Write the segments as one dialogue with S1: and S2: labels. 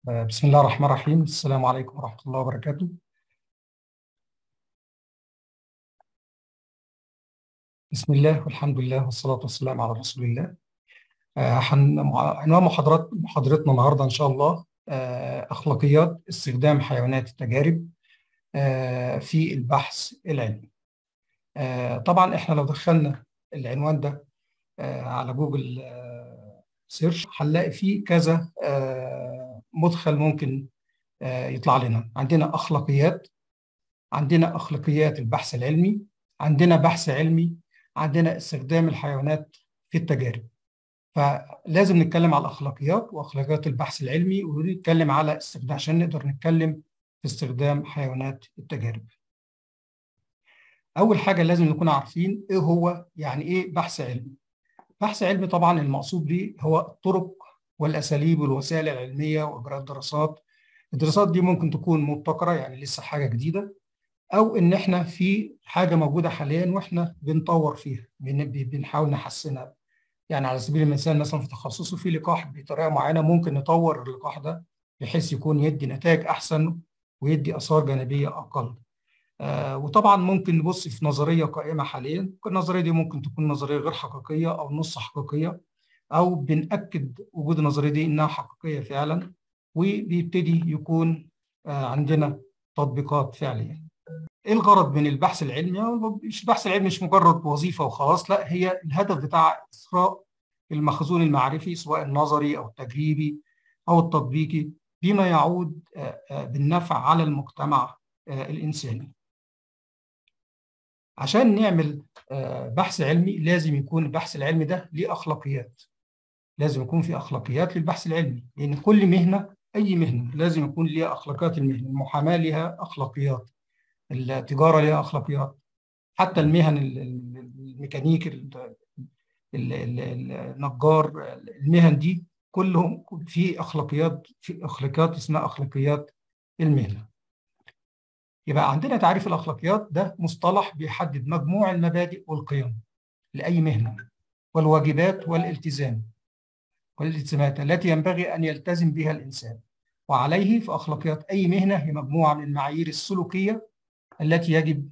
S1: بسم الله الرحمن الرحيم السلام عليكم ورحمة الله وبركاته بسم الله والحمد لله والصلاة والسلام على رسول الله آه، حن- عنوان محاضرات محاضرتنا النهاردة إن شاء الله آه، أخلاقيات استخدام حيوانات التجارب آه، في البحث العلمي آه، طبعا إحنا لو دخلنا العنوان ده آه، على جوجل آه، سيرش هنلاقي فيه كذا آه، مدخل ممكن آه، يطلع لنا عندنا أخلاقيات عندنا أخلاقيات البحث العلمي عندنا بحث علمي عندنا استخدام الحيوانات في التجارب فلازم نتكلم على الأخلاقيات وأخلاقيات البحث العلمي ونتكلم على استخدام عشان نقدر نتكلم في استخدام حيوانات التجارب أول حاجة لازم نكون عارفين إيه هو يعني إيه بحث علمي بحث علمي طبعا المقصود به هو الطرق والأساليب والوسائل العلمية وإجراء الدراسات الدراسات دي ممكن تكون مبتكرة يعني لسه حاجة جديدة او ان احنا في حاجه موجوده حاليا واحنا بنطور فيها بن- بنحاول نحسنها يعني على سبيل المثال مثلا في تخصصه في لقاح بطريقه معينه ممكن نطور اللقاح ده بحيث يكون يدي نتائج احسن ويدي اثار جانبيه اقل آه وطبعا ممكن نبص في نظريه قائمه حاليا النظريه دي ممكن تكون نظريه غير حقيقيه او نص حقيقيه او بنأكد وجود النظريه دي انها حقيقيه فعلا وبيبتدي يكون آه عندنا تطبيقات فعليه ايه الغرض من البحث العلمي؟ هو مش البحث العلمي مش مجرد وظيفه وخلاص لا هي الهدف بتاع اثراء المخزون المعرفي سواء النظري او التجريبي او التطبيقي بما يعود آه، آه، بالنفع على المجتمع آه، الانساني. عشان نعمل آه، بحث علمي لازم يكون البحث العلمي ده ليه اخلاقيات. لازم يكون في اخلاقيات للبحث العلمي لان كل مهنه اي مهنه لازم يكون ليها اخلاقيات المهنه، المحاماه لها اخلاقيات. التجاره ليها اخلاقيات حتى المهن ال- ال- الميكانيك ال- ال- ال- النجار المهن دي كلهم في اخلاقيات في اخلاقيات اسمها اخلاقيات المهنه يبقى عندنا تعريف الاخلاقيات ده مصطلح بيحدد مجموع المبادئ والقيم لاي مهنه والواجبات والالتزام والالتزامات التي ينبغي ان يلتزم بها الانسان وعليه فاخلاقيات اي مهنه هي مجموعه من المعايير السلوكيه التي يجب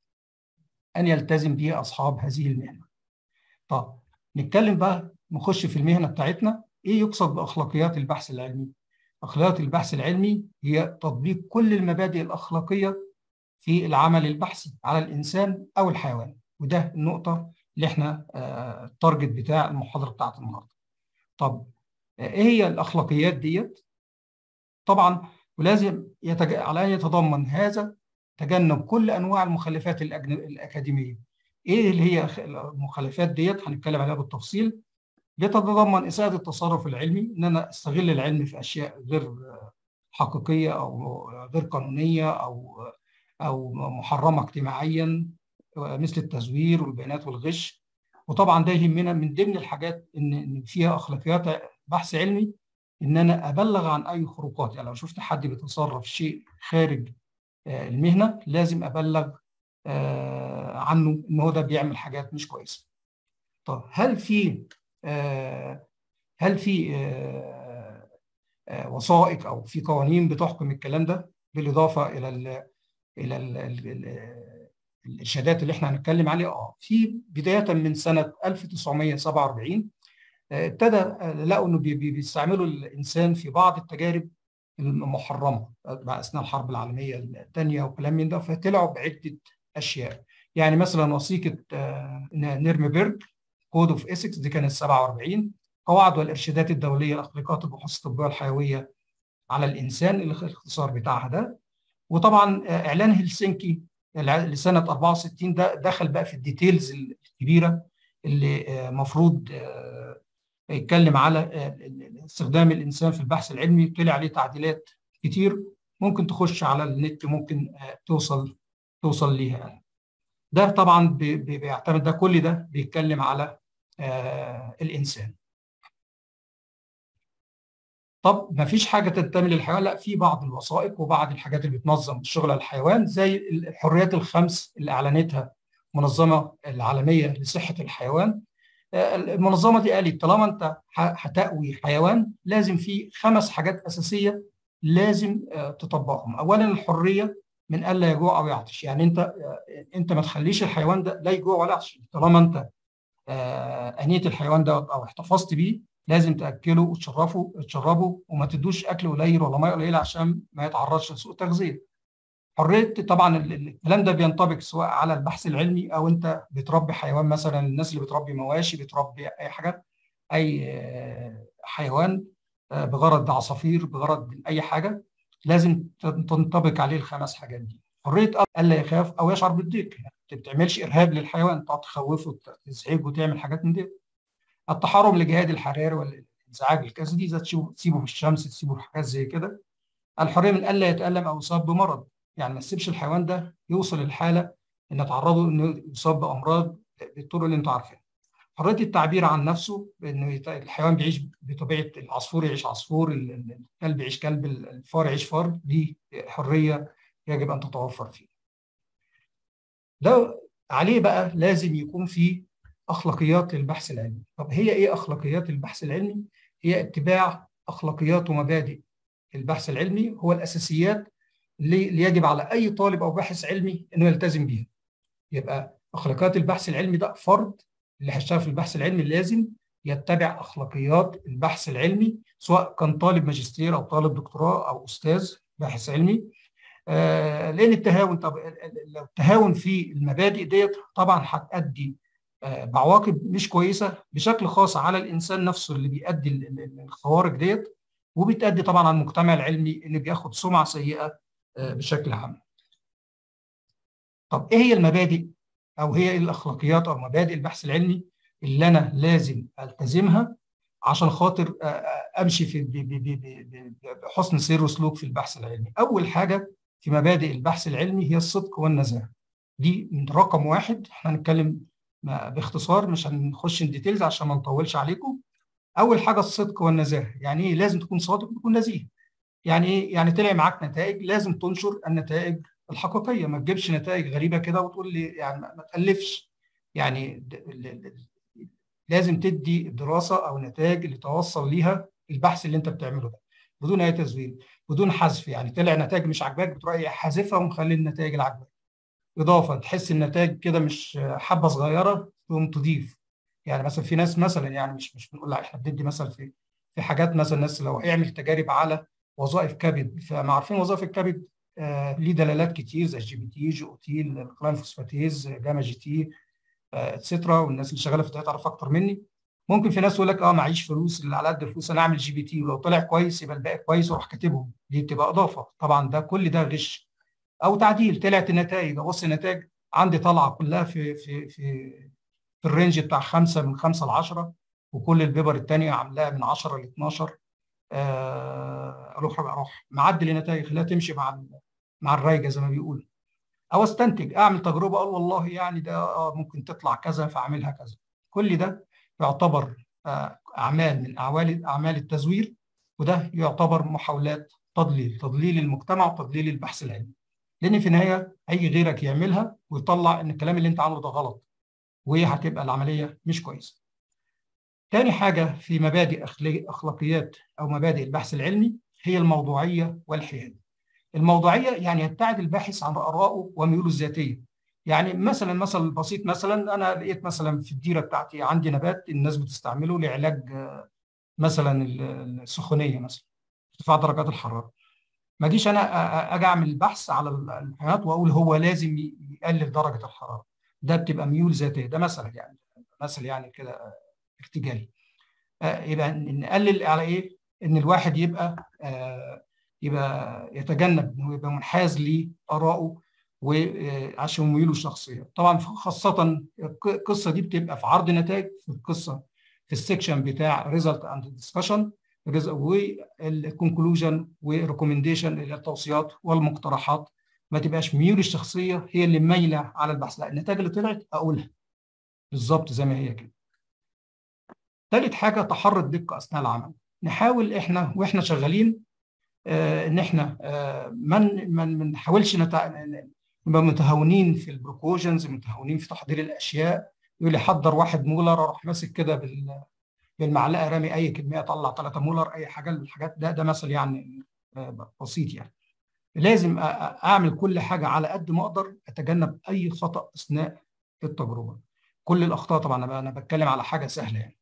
S1: أن يلتزم بها أصحاب هذه المهنة. طب نتكلم بقى نخش في المهنة بتاعتنا إيه يقصد بأخلاقيات البحث العلمي؟ أخلاقيات البحث العلمي هي تطبيق كل المبادئ الأخلاقية في العمل البحثي على الإنسان أو الحيوان وده النقطة اللي إحنا آه، التارجت بتاع المحاضرة بتاعت النهاردة. طب آه، إيه هي الأخلاقيات ديت؟ طبعا ولازم يتج... على أن يتضمن هذا تجنب كل انواع المخلفات الأجن... الاكاديميه. ايه اللي هي خ- المخلفات ديت هنتكلم عليها بالتفصيل. بتتضمن اساءه التصرف العلمي ان انا استغل العلم في اشياء غير حقيقيه او غير قانونيه او او محرمه اجتماعيا مثل التزوير والبيانات والغش. وطبعا ده يهمنا من ضمن الحاجات ان إن فيها اخلاقيات بحث علمي ان انا ابلغ عن اي خروقات يعني لو شفت حد بيتصرف شيء خارج آه، المهنه لازم ابلغ آه، عنه ان هو ده بيعمل حاجات مش كويسه. طب هل في آه، هل في آه، آه، وثائق او في قوانين بتحكم الكلام ده بالاضافه الى ال الى ال ال ال الارشادات اللي احنا هنتكلم عليها اه في بدايه من سنه 1947 آه، ابتدى آه، لقوا انه بي- بي- بيستعملوا الانسان في بعض التجارب المحرمه مع اثناء الحرب العالميه الثانيه وكلام من ده فطلعوا بعده اشياء يعني مثلا وثيقه آه، نيرمبرج كود اوف اسكس دي كانت 47 قواعد والارشادات الدوليه لاخلاقيات البحوث الطبيه الحيويه على الانسان الاختصار بتاعها ده وطبعا آه، اعلان هلسنكي الع- لسنه 64 ده دخل بقى في الديتيلز الكبيره اللي المفروض يتكلم على آه، استخدام الانسان في البحث العلمي طلع عليه تعديلات كتير ممكن تخش على النت ممكن آه، توصل توصل ليها يعني. ده طبعا بي- بي- بيعتمد ده كل ده بيتكلم على آه، الانسان طب ما فيش حاجه تنتمي للحيوان لا في بعض الوثائق وبعض الحاجات اللي بتنظم الشغل على الحيوان زي الحريات الخمس اللي اعلنتها المنظمه العالميه لصحه الحيوان آه، المنظمه دي قالت طالما انت ه- هتأوي حيوان لازم في خمس حاجات اساسيه لازم تطبقهم اولا الحريه من الا يجوع او يعطش يعني انت انت ما تخليش الحيوان ده لا يجوع ولا يعطش طالما انت انيت الحيوان ده او احتفظت بيه لازم تاكله وتشرفه تشربه وما تدوش اكل قليل ولا ميه قليله عشان ما يتعرضش لسوء تغذيه حريه طبعا الكلام ده بينطبق سواء على البحث العلمي او انت بتربي حيوان مثلا الناس اللي بتربي مواشي بتربي اي حاجه اي حيوان بغرض عصافير بغرض اي حاجه لازم تنطبق عليه الخمس حاجات دي حريه الا يخاف او يشعر بالضيق يعني ما بتعملش ارهاب للحيوان تقعد تخوفه تزعجه وتعمل حاجات من دي التحرم لجهاد الحراري والانزعاج الجسدي اذا تسيبه في الشمس تسيبه في حاجات زي كده الحريه من الا يتالم او يصاب بمرض يعني ما تسيبش الحيوان ده يوصل للحاله ان تعرضه انه يصاب بامراض بالطرق اللي انتم عارفينها حريه التعبير عن نفسه انه الحيوان بيعيش بطبيعه العصفور يعيش عصفور الكلب يعيش كلب الفار يعيش فار دي حريه يجب ان تتوفر فيه ده عليه بقى لازم يكون في اخلاقيات للبحث العلمي طب هي ايه اخلاقيات البحث العلمي هي اتباع اخلاقيات ومبادئ البحث العلمي هو الاساسيات اللي يجب على اي طالب او باحث علمي انه يلتزم بيها يبقى اخلاقيات البحث العلمي ده فرض اللي هيشتغل في البحث العلمي لازم يتبع اخلاقيات البحث العلمي سواء كان طالب ماجستير او طالب دكتوراه او استاذ باحث علمي آه لان التهاون طب لو التهاون في المبادئ ديت طبعا هتؤدي آه بعواقب مش كويسه بشكل خاص على الانسان نفسه اللي بيؤدي الخوارق ديت وبتؤدي طبعا على المجتمع العلمي اللي بياخد سمعه سيئه آه بشكل عام. طب ايه هي المبادئ او هي الاخلاقيات او مبادئ البحث العلمي اللي انا لازم التزمها عشان خاطر امشي في بحسن سير وسلوك في البحث العلمي اول حاجه في مبادئ البحث العلمي هي الصدق والنزاهه دي من رقم واحد احنا هنتكلم باختصار مش هنخش في ديتيلز عشان ما نطولش عليكم اول حاجه الصدق والنزاهه يعني ايه لازم تكون صادق وتكون نزيه يعني ايه يعني طلع معاك نتائج لازم تنشر النتائج الحقيقيه ما تجيبش نتائج غريبه كده وتقول لي يعني ما تالفش يعني لازم تدي دراسه او نتائج اللي توصل ليها البحث اللي انت بتعمله ده بدون اي تزوير بدون حذف يعني طلع نتائج مش عاجباك بتروح حذفها ومخلي النتائج اللي عاجباك اضافه تحس النتائج كده مش حبه صغيره تقوم تضيف يعني مثلا في ناس مثلا يعني مش مش بنقول احنا بندي مثلا في في حاجات مثلا الناس لو هيعمل تجارب على وظائف كبد فما عارفين وظائف الكبد آه ليه دلالات كتير زي الجي بي تي جي اوتيل القلان فوسفاتيز جاما جي تي اتسترا والناس اللي شغاله في ده تعرف اكتر مني ممكن في ناس يقول لك اه معيش فلوس اللي على قد الفلوس انا اعمل جي بي تي ولو طلع كويس يبقى الباقي كويس واروح كاتبهم دي بتبقى اضافه طبعا ده كل ده غش او تعديل طلعت النتائج ابص النتائج عندي طالعه كلها في في في في الرينج بتاع خمسه من خمسه ل 10 وكل البيبر الثانيه عاملاها من 10 ل 12 اروح اروح معدل النتائج خليها تمشي مع مع الرايجه زي ما بيقولوا او استنتج اعمل تجربه اقول والله يعني ده ممكن تطلع كذا فاعملها كذا كل ده يعتبر اعمال من اعمال اعمال التزوير وده يعتبر محاولات تضليل تضليل المجتمع وتضليل البحث العلمي لان في النهايه هيجي غيرك يعملها ويطلع ان الكلام اللي انت عامله ده غلط وهتبقى العمليه مش كويسه تاني حاجه في مبادئ اخلاقيات او مبادئ البحث العلمي هي الموضوعيه والحياد الموضوعيه يعني يبتعد الباحث عن ارائه وميوله الذاتيه يعني مثلا مثل بسيط مثلا انا لقيت مثلا في الديره بتاعتي عندي نبات الناس بتستعمله لعلاج مثلا السخونيه مثلا ارتفاع درجات الحراره ما اجيش انا اجي اعمل بحث على الحيوانات واقول هو لازم يقلل درجه الحراره ده بتبقى ميول ذاتيه ده مثلا يعني مثل يعني كده ارتجالي يبقى نقلل على ايه ان الواحد يبقى يبقى يتجنب انه يبقى منحاز لارائه وعشان ميوله الشخصيه طبعا خاصه القصه دي بتبقى في عرض نتائج في القصه في السكشن بتاع ريزلت اند ديسكشن والكونكلوجن وريكومنديشن اللي التوصيات والمقترحات ما تبقاش ميول الشخصيه هي اللي مايله على البحث لا النتائج اللي طلعت اقولها بالظبط زي ما هي كده ثالث حاجه تحرى الدقه اثناء العمل نحاول احنا واحنا شغالين آه ان احنا آه من من ما نحاولش نبقى متهاونين في البروكوجنز متهاونين في تحضير الاشياء يقول لي حضر واحد مولر اروح ماسك كده بال بالمعلقه رامي اي كميه اطلع 3 مولر اي حاجه من الحاجات ده ده مثل يعني بسيط يعني لازم اعمل كل حاجه على قد ما اقدر اتجنب اي خطا اثناء التجربه كل الاخطاء طبعا انا بتكلم على حاجه سهله يعني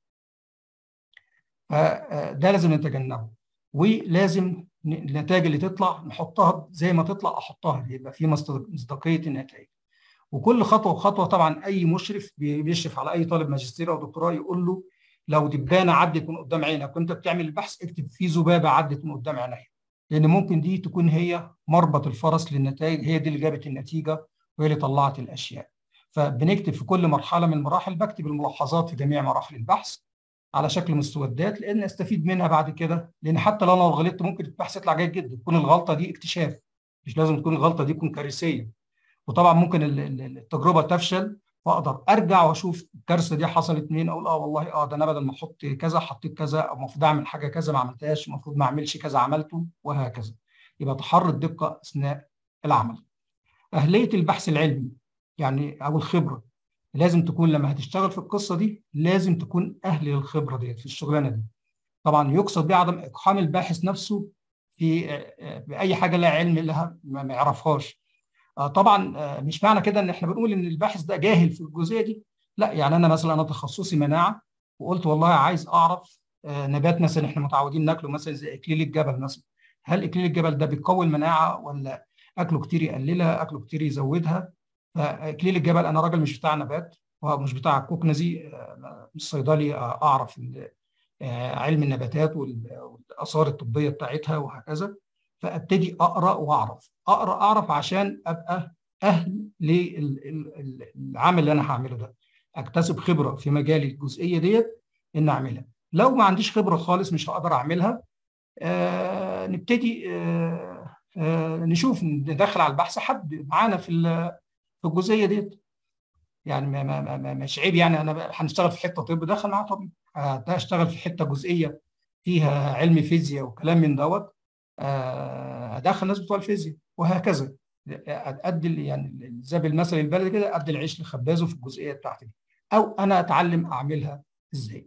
S1: فده لازم نتجنبه ولازم النتائج اللي تطلع نحطها زي ما تطلع احطها يبقى في مصداقيه النتائج وكل خطوه وخطوه طبعا اي مشرف بيشرف على اي طالب ماجستير او دكتوراه يقول له لو دبانه عدت من قدام عينك وانت بتعمل البحث اكتب في ذبابه عدت من قدام عينيك لان ممكن دي تكون هي مربط الفرس للنتائج هي دي اللي جابت النتيجه وهي اللي طلعت الاشياء فبنكتب في كل مرحله من المراحل بكتب الملاحظات في جميع مراحل البحث على شكل مسودات لان استفيد منها بعد كده لان حتى لو انا غلطت ممكن البحث يطلع جيد جدا تكون الغلطه دي اكتشاف مش لازم تكون الغلطه دي تكون كارثيه وطبعا ممكن التجربه تفشل فاقدر ارجع واشوف الكارثه دي حصلت مين اقول اه والله اه ده انا بدل ما احط كذا حطيت كذا او المفروض اعمل حاجه كذا ما عملتهاش المفروض ما اعملش كذا عملته وهكذا يبقى تحرى الدقه اثناء العمل اهليه البحث العلمي يعني او الخبره لازم تكون لما هتشتغل في القصه دي لازم تكون اهل للخبره ديت في الشغلانه دي طبعا يقصد بيه عدم اقحام الباحث نفسه في باي حاجه لها علم لها ما يعرفهاش طبعا مش معنى كده ان احنا بنقول ان الباحث ده جاهل في الجزئيه دي لا يعني انا مثلا انا تخصصي مناعه وقلت والله عايز اعرف نبات مثلا احنا متعودين ناكله مثلا زي اكليل الجبل مثلا هل اكليل الجبل ده بيقوي المناعه ولا اكله كتير يقللها اكله كتير يزودها فاكليل الجبل انا راجل مش بتاع نبات ومش بتاع كوكنزي مش صيدلي اعرف علم النباتات والاثار الطبيه بتاعتها وهكذا فابتدي اقرا واعرف اقرا اعرف عشان ابقى اهل للعمل اللي انا هعمله ده اكتسب خبره في مجالي الجزئيه ديت ان اعملها لو ما عنديش خبره خالص مش هقدر اعملها آه نبتدي آه آه نشوف ندخل على البحث حد معانا في في الجزئيه ديت يعني ما ما ما مش عيب يعني انا هنشتغل في حته طب دخل معاه طبيب هشتغل في حته جزئيه فيها علم فيزياء وكلام من دوت ادخل الناس بتوع الفيزياء وهكذا ادي يعني زي بالمثل البلدي كده ادي العيش لخبازه في الجزئيه بتاعتي دي او انا اتعلم اعملها ازاي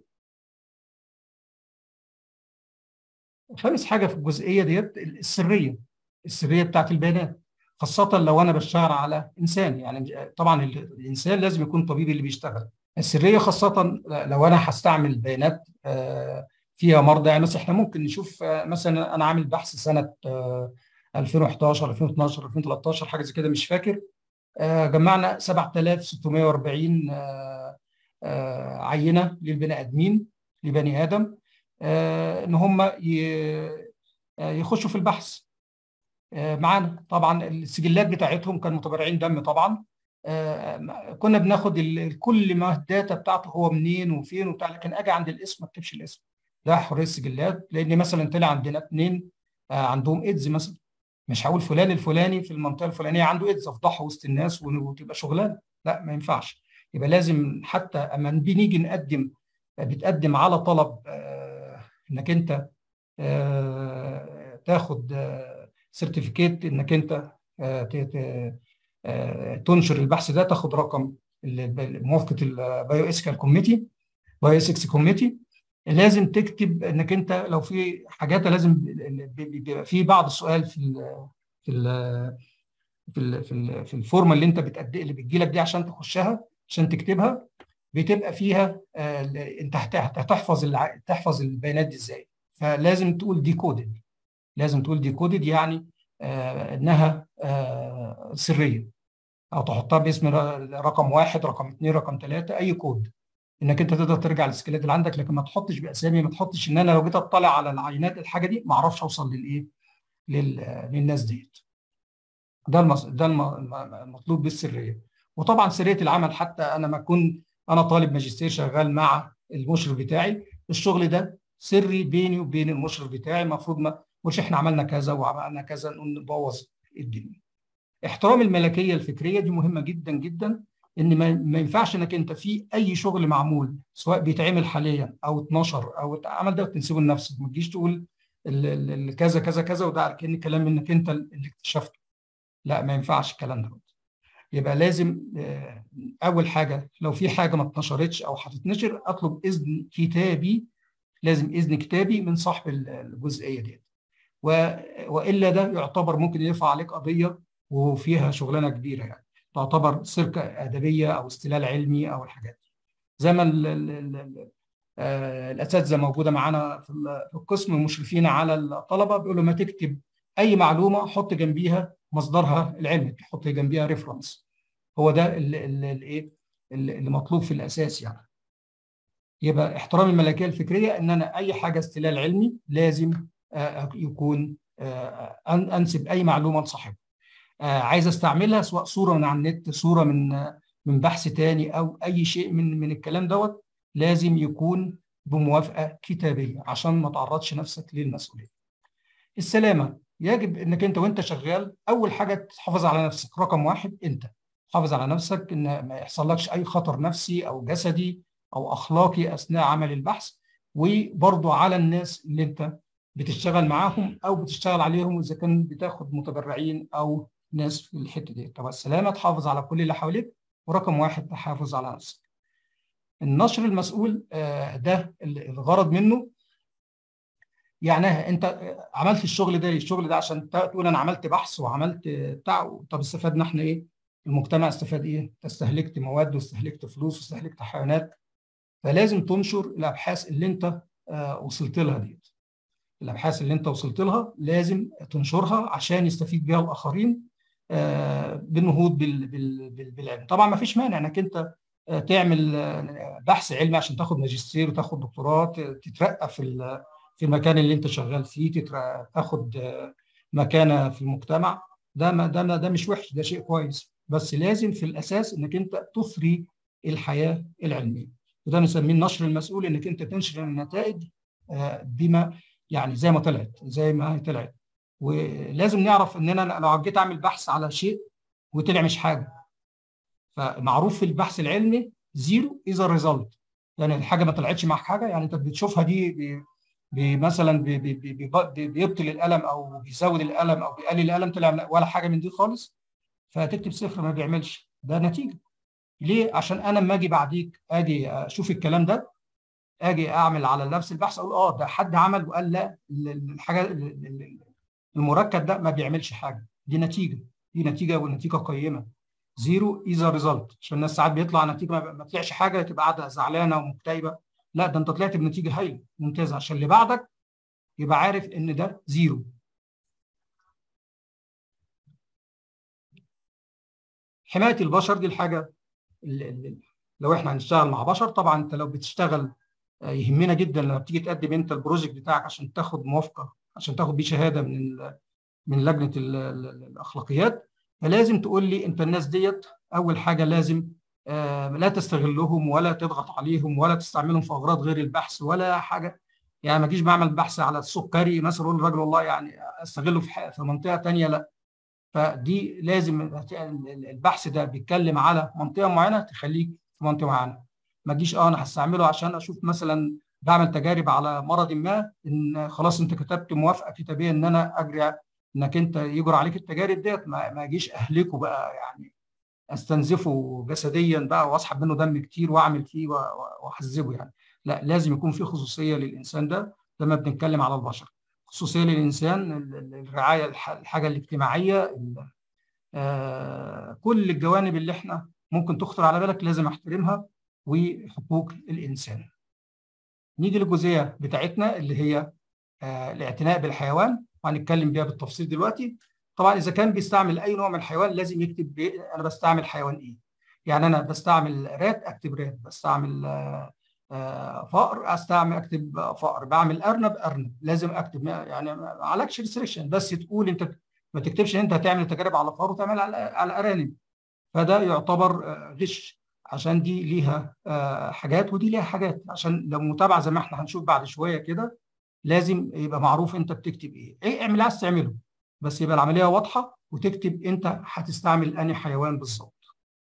S1: خامس حاجه في الجزئيه ديت السريه السريه بتاعت البيانات خاصه لو انا بشتغل على انسان يعني طبعا الانسان لازم يكون طبيب اللي بيشتغل السريه خاصه لو انا هستعمل بيانات فيها مرضى يعني مثلا احنا ممكن نشوف مثلا انا عامل بحث سنه 2011 2012 2013 حاجه زي كده مش فاكر جمعنا 7640 عينه للبني ادمين لبني ادم ان هم يخشوا في البحث معانا طبعا السجلات بتاعتهم كانوا متبرعين دم طبعا كنا بناخد كل ما الداتا بتاعته هو منين وفين وبتاع لكن اجي عند الاسم ما اكتبش الاسم ده حريه السجلات لان مثلا طلع عندنا اثنين عندهم ايدز مثلا مش هقول فلان الفلاني في المنطقه الفلانيه عنده ايدز افضحه وسط الناس وتبقى شغلانه لا ما ينفعش يبقى لازم حتى اما بنيجي نقدم بتقدم على طلب انك انت تاخد سيرتيفيكيت انك انت تنشر البحث ده تاخد رقم موافقه البايو اسكال كوميتي بايو اسكس كوميتي لازم تكتب انك انت لو في حاجات لازم بيبقى في بعض السؤال في ال في ال في ال في, ال في الفورمه اللي انت بتقدم اللي بتجي لك دي عشان تخشها عشان تكتبها بتبقى فيها انت هتحفظ تحفظ البيانات دي ازاي فلازم تقول ديكودد لازم تقول ديكودد يعني آه انها آه سريه او تحطها باسم رقم واحد رقم اثنين رقم ثلاثه اي كود انك انت تقدر ترجع للسكيلات اللي عندك لكن ما تحطش باسامي ما تحطش ان انا لو جيت اطلع على العينات الحاجه دي ما اعرفش اوصل للايه للناس ديت ده المص... ده المطلوب بالسريه وطبعا سريه العمل حتى انا ما اكون انا طالب ماجستير شغال مع المشرف بتاعي الشغل ده سري بيني وبين المشرف بتاعي المفروض ما مش احنا عملنا كذا وعملنا كذا نبوظ الدنيا احترام الملكيه الفكريه دي مهمه جدا جدا ان ما ينفعش انك انت في اي شغل معمول سواء بيتعمل حاليا او اتنشر او اتعمل ده وتنسبه لنفسك ما تجيش تقول كذا كذا كذا وده كان كلام انك انت اللي اكتشفته لا ما ينفعش الكلام ده يبقى لازم اول حاجه لو في حاجه ما اتنشرتش او هتتنشر اطلب اذن كتابي لازم اذن كتابي من صاحب الجزئيه ديت والا ده يعتبر ممكن يرفع عليك قضيه وفيها شغلانه كبيره يعني تعتبر سرقه ادبيه او استلال علمي او الحاجات دي زي ما الاساتذه موجوده معانا في القسم المشرفين على الطلبه بيقولوا ما تكتب اي معلومه حط جنبيها مصدرها العلمي تحط جنبيها ريفرنس هو ده الايه اللي مطلوب في الاساس يعني يبقى احترام الملكيه الفكريه ان انا اي حاجه استلال علمي لازم يكون انسب اي معلومه لصاحبها عايز استعملها سواء صوره من على النت صوره من من بحث تاني او اي شيء من من الكلام دوت لازم يكون بموافقه كتابيه عشان ما تعرضش نفسك للمسؤوليه. السلامه يجب انك انت وانت شغال اول حاجه تحافظ على نفسك رقم واحد انت حافظ على نفسك ان ما يحصلكش اي خطر نفسي او جسدي او اخلاقي اثناء عمل البحث وبرضه على الناس اللي انت بتشتغل معاهم او بتشتغل عليهم اذا كان بتاخد متبرعين او ناس في الحته دي طب السلامه تحافظ على كل اللي حواليك ورقم واحد تحافظ على نفسك النشر المسؤول ده الغرض منه يعني انت عملت الشغل ده الشغل ده عشان تقول انا عملت بحث وعملت بتاع طب استفدنا احنا ايه المجتمع استفاد ايه استهلكت مواد واستهلكت فلوس واستهلكت حيوانات فلازم تنشر الابحاث اللي انت وصلت لها دي الابحاث اللي انت وصلت لها لازم تنشرها عشان يستفيد بها الاخرين بالنهوض بالعلم طبعا ما فيش مانع انك انت تعمل بحث علمي عشان تاخد ماجستير وتاخد دكتوراه تترقى في في المكان اللي انت شغال فيه تاخد مكانه في المجتمع ده ما ده ده مش وحش ده شيء كويس بس لازم في الاساس انك انت تثري الحياه العلميه وده بنسميه النشر المسؤول انك انت تنشر النتائج بما يعني زي ما طلعت زي ما هي طلعت ولازم نعرف ان انا لو جيت اعمل بحث على شيء وطلع مش حاجه فمعروف في البحث العلمي زيرو از ريزلت يعني الحاجه ما طلعتش معاك حاجه يعني انت بتشوفها دي بي بي مثلا بي بي بي بيبطل الالم او بيزود الالم او بيقلل الالم طلع ولا حاجه من دي خالص فتكتب صفر ما بيعملش ده نتيجه ليه عشان انا لما اجي بعديك اجي اشوف الكلام ده اجي اعمل على نفس البحث اقول اه ده حد عمل وقال لا الحاجه المركب ده ما بيعملش حاجه دي نتيجه دي نتيجه والنتيجه قيمه زيرو از ريزلت عشان الناس ساعات بيطلع نتيجه ما طلعش حاجه تبقى قاعده زعلانه ومكتئبه لا ده انت طلعت بنتيجه هايله ممتازه عشان اللي بعدك يبقى عارف ان ده زيرو حمايه البشر دي الحاجه اللي لو احنا هنشتغل مع بشر طبعا انت لو بتشتغل يهمنا جدا لما بتيجي تقدم انت البروجكت بتاعك عشان تاخد موافقه عشان تاخد بيه شهاده من من لجنه الاخلاقيات فلازم تقول لي انت الناس ديت اول حاجه لازم لا تستغلهم ولا تضغط عليهم ولا تستعملهم في اغراض غير البحث ولا حاجه يعني ما اجيش بعمل بحث على السكري مثلا اقول للراجل والله يعني استغله في في منطقه ثانيه لا فدي لازم البحث ده بيتكلم على منطقه معينه تخليك في منطقه معينه ما تجيش اه انا هستعمله عشان اشوف مثلا بعمل تجارب على مرض ما ان خلاص انت كتبت موافقه كتابيه ان انا اجري انك انت يجرى عليك التجارب ديت ما اجيش اهلكه بقى يعني استنزفه جسديا بقى واسحب منه دم كتير واعمل فيه واحذبه يعني لا لازم يكون في خصوصيه للانسان ده لما بنتكلم على البشر خصوصيه للانسان الرعايه الحاجه الاجتماعيه كل الجوانب اللي احنا ممكن تخطر على بالك لازم احترمها وحقوق الانسان نيجي للجزئيه بتاعتنا اللي هي الاعتناء بالحيوان وهنتكلم بيها بالتفصيل دلوقتي طبعا اذا كان بيستعمل اي نوع من الحيوان لازم يكتب انا بستعمل حيوان ايه يعني انا بستعمل رات اكتب رات بستعمل فأر استعمل اكتب فأر بعمل ارنب ارنب لازم اكتب يعني ما عليكش ريستريكشن بس تقول انت ما تكتبش ان انت هتعمل تجارب على فأر وتعمل على على ارانب فده يعتبر غش عشان دي ليها حاجات ودي ليها حاجات عشان لو متابعه زي ما احنا هنشوف بعد شويه كده لازم يبقى معروف انت بتكتب ايه ايه اعمل عايز تعمله بس يبقى العمليه واضحه وتكتب انت هتستعمل انهي حيوان بالظبط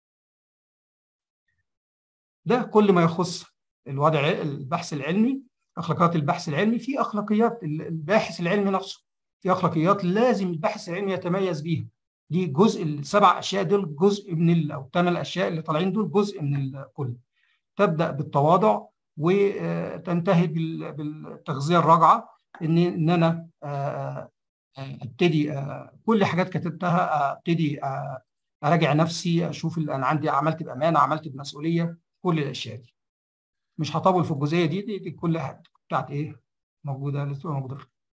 S1: ده كل ما يخص الوضع البحث العلمي اخلاقيات البحث العلمي في اخلاقيات الباحث العلمي نفسه في اخلاقيات لازم الباحث العلمي يتميز بيها دي جزء السبع اشياء دول جزء من او الثمان اشياء اللي طالعين دول جزء من الكل تبدا بالتواضع وتنتهي بالتغذيه الراجعه ان ان انا ابتدي كل حاجات كتبتها ابتدي اراجع نفسي اشوف انا عندي عملت بامانه عملت بمسؤوليه كل الاشياء دي مش هطول في الجزئيه دي دي, دي كلها بتاعت ايه موجوده لسه موجوده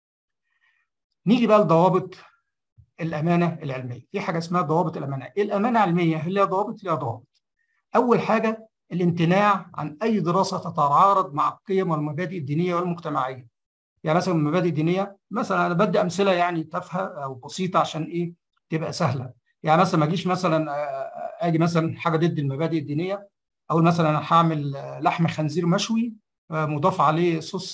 S1: نيجي بقى لضوابط الامانه العلميه في حاجه اسمها ضوابط الامانه ايه الامانه العلميه هي ليها ضوابط ليها ضوابط اول حاجه الامتناع عن اي دراسه تتعارض مع القيم والمبادئ الدينيه والمجتمعيه يعني مثلا المبادئ الدينيه مثلا انا بدي امثله يعني تافهه او بسيطه عشان ايه تبقى سهله يعني مثلا ما اجيش مثلا اجي مثلا حاجه ضد المبادئ الدينيه اقول مثلا انا هعمل لحم خنزير مشوي مضاف عليه صوص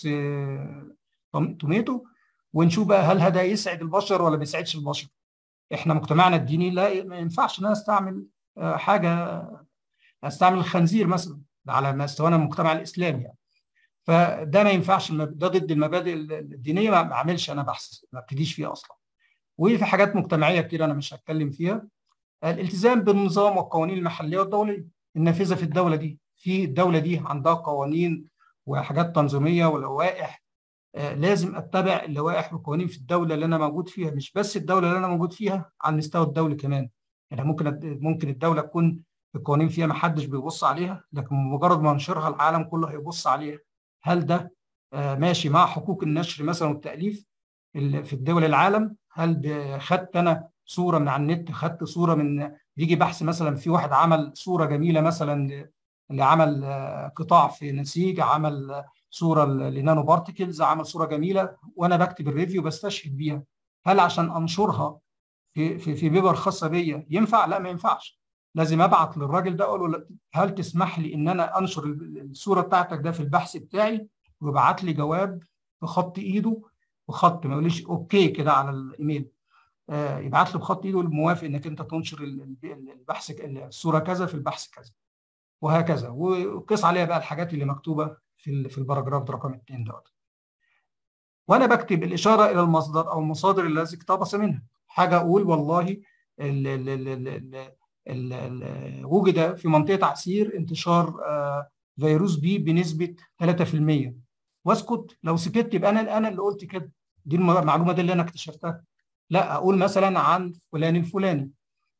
S1: توميتو ونشوف بقى هل هذا يسعد البشر ولا ما يسعدش البشر احنا مجتمعنا الديني لا ما ينفعش ان انا استعمل حاجه استعمل الخنزير مثلا على مستوانا المجتمع الاسلامي يعني. فده ما ينفعش ده ضد المبادئ الدينيه ما اعملش انا بحث ما ابتديش فيه اصلا وفي حاجات مجتمعيه كتير انا مش هتكلم فيها الالتزام بالنظام والقوانين المحليه والدوليه النافذه في الدوله دي في الدوله دي عندها قوانين وحاجات تنظيميه ولوائح آه لازم اتبع اللوائح والقوانين في الدوله اللي انا موجود فيها مش بس الدوله اللي انا موجود فيها على المستوى الدولي كمان يعني ممكن ممكن الدوله تكون القوانين فيها ما حدش بيبص عليها لكن مجرد ما انشرها العالم كله هيبص عليها هل ده آه ماشي مع حقوق النشر مثلا والتاليف في الدول العالم هل خدت انا صوره من على النت خدت صوره من بيجي بحث مثلا في واحد عمل صوره جميله مثلا اللي عمل قطاع في نسيج عمل صوره لنانو بارتكلز عمل صوره جميله وانا بكتب الريفيو بستشهد بيها هل عشان انشرها في في في بيبر خاصه بيا ينفع لا ما ينفعش لازم ابعت للراجل ده اقول له هل تسمح لي ان انا انشر الصوره بتاعتك ده في البحث بتاعي ويبعت لي جواب بخط ايده بخط ما يقوليش اوكي كده على الايميل آه يبعت لي بخط ايده الموافق انك انت تنشر البحث الصوره كذا في البحث كذا وهكذا وقيس عليها بقى الحاجات اللي مكتوبه في في الباراجراف رقم 2 دوت وانا بكتب الاشاره الى المصدر او المصادر التي اقتبس منها حاجه اقول والله ال ال ال ال ال ال وجد في منطقه عسير انتشار آه فيروس بي بنسبه 3% واسكت لو سكت يبقى انا انا اللي قلت كده دي المعلومه دي اللي انا اكتشفتها لا اقول مثلا عن فلان الفلاني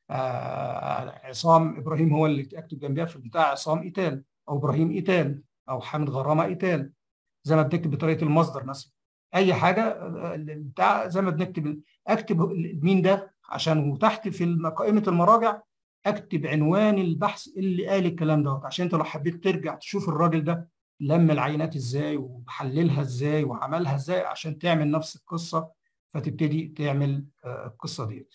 S1: آه عصام ابراهيم هو اللي اكتب جنبها في البتاع عصام ايتال او ابراهيم ايتال او حامد غرامه ايتال زي ما بنكتب بطريقه المصدر مثلا اي حاجه بتاع زي ما بنكتب اكتب مين ده عشان وتحت في قائمه المراجع اكتب عنوان البحث اللي قال الكلام دوت عشان انت لو حبيت ترجع تشوف الراجل ده لم العينات ازاي وحللها ازاي وعملها ازاي عشان تعمل نفس القصه فتبتدي تعمل القصه ديت.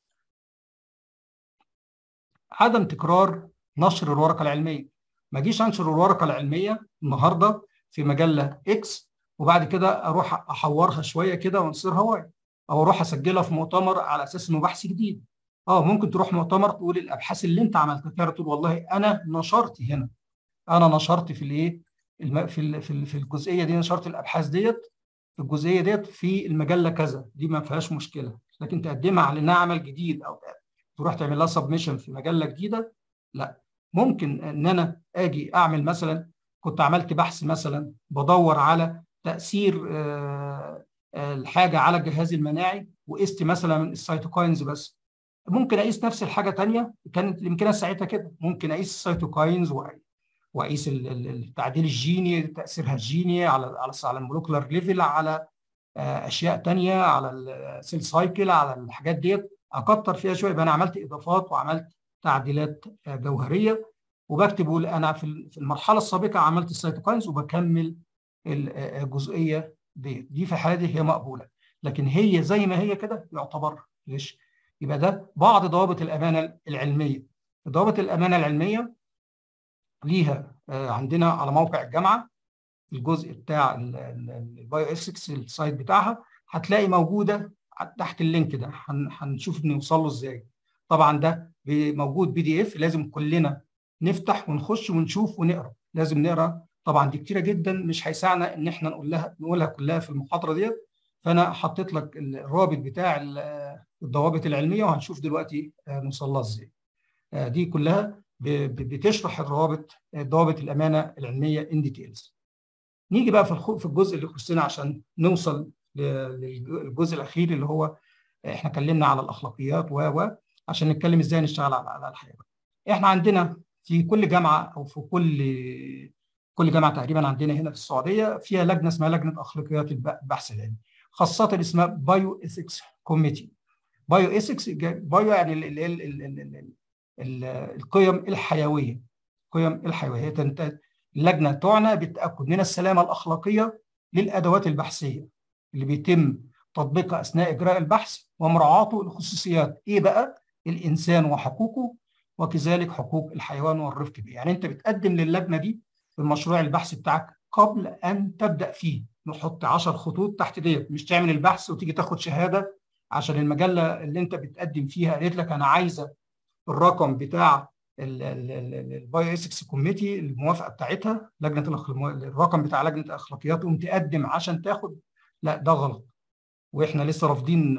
S1: عدم تكرار نشر الورقه العلميه ما اجيش انشر الورقه العلميه النهارده في مجله اكس وبعد كده اروح احورها شويه كده وانصرها واي او اروح اسجلها في مؤتمر على اساس انه بحث جديد اه ممكن تروح مؤتمر تقول الابحاث اللي انت عملتها تقول والله انا نشرت هنا انا نشرت في الايه في في في الجزئيه دي نشرت الابحاث ديت في الجزئيه ديت في المجله كذا دي ما فيهاش مشكله لكن تقدمها على انها عمل جديد او تروح تعمل لها سبمشن في مجله جديده لا ممكن ان انا اجي اعمل مثلا كنت عملت بحث مثلا بدور على تاثير الحاجه على الجهاز المناعي وقست مثلا السيتوكاينز بس ممكن اقيس نفس الحاجه ثانيه كانت الامكانيه ساعتها كده ممكن اقيس السيتوكاينز واقيس التعديل الجيني تاثيرها الجيني على على على المولكولار ليفل على اشياء ثانيه على السيل سايكل على الحاجات ديت اكتر فيها شويه يبقى انا عملت اضافات وعملت تعديلات جوهريه وبكتب انا في المرحله السابقه عملت السيتوكاينز وبكمل الجزئيه دي دي في الحاله دي هي مقبوله لكن هي زي ما هي كده يعتبر ليش يبقى ده بعض ضوابط الامانه العلميه ضوابط الامانه العلميه ليها عندنا على موقع الجامعه الجزء بتاع البايو اثكس السايت بتاعها هتلاقي موجوده تحت اللينك ده هنشوف نوصل له ازاي طبعا ده موجود بي دي اف لازم كلنا نفتح ونخش ونشوف ونقرا لازم نقرا طبعا دي كتيره جدا مش هيسعنا ان احنا نقول لها نقولها كلها في المحاضره ديت فانا حطيت لك الرابط بتاع الضوابط العلميه وهنشوف دلوقتي نوصل لها ازاي دي كلها بتشرح الروابط ضوابط الامانه العلميه ان ديتيلز نيجي بقى في في الجزء اللي يخصنا عشان نوصل للجزء الاخير اللي هو احنا اتكلمنا على الاخلاقيات و و عشان نتكلم ازاي نشتغل على الحيوان. احنا عندنا في كل جامعه او في كل كل جامعه تقريبا عندنا هنا في السعوديه فيها لجنه اسمها لجنه اخلاقيات البحث العلمي خاصه اسمها بايو ايثكس كوميتي بايو ايثكس بايو يعني ال ال ال ال ال ال ال القيم الحيويه القيم الحيويه اللجنه تعنى بالتاكد من السلامه الاخلاقيه للادوات البحثيه اللي بيتم تطبيقها اثناء اجراء البحث ومراعاته الخصوصيات ايه بقى الانسان وحقوقه وكذلك حقوق الحيوان والرفق به يعني انت بتقدم للجنه دي المشروع البحث بتاعك قبل ان تبدا فيه نحط 10 خطوط تحت ديت مش تعمل البحث وتيجي تاخد شهاده عشان المجله اللي انت بتقدم فيها قالت لك انا عايزه الرقم بتاع البايو ايثكس كوميتي الموافقه بتاعتها لجنه الرقم بتاع لجنه الاخلاقيات تقوم تقدم عشان تاخد لا ده غلط واحنا لسه رافضين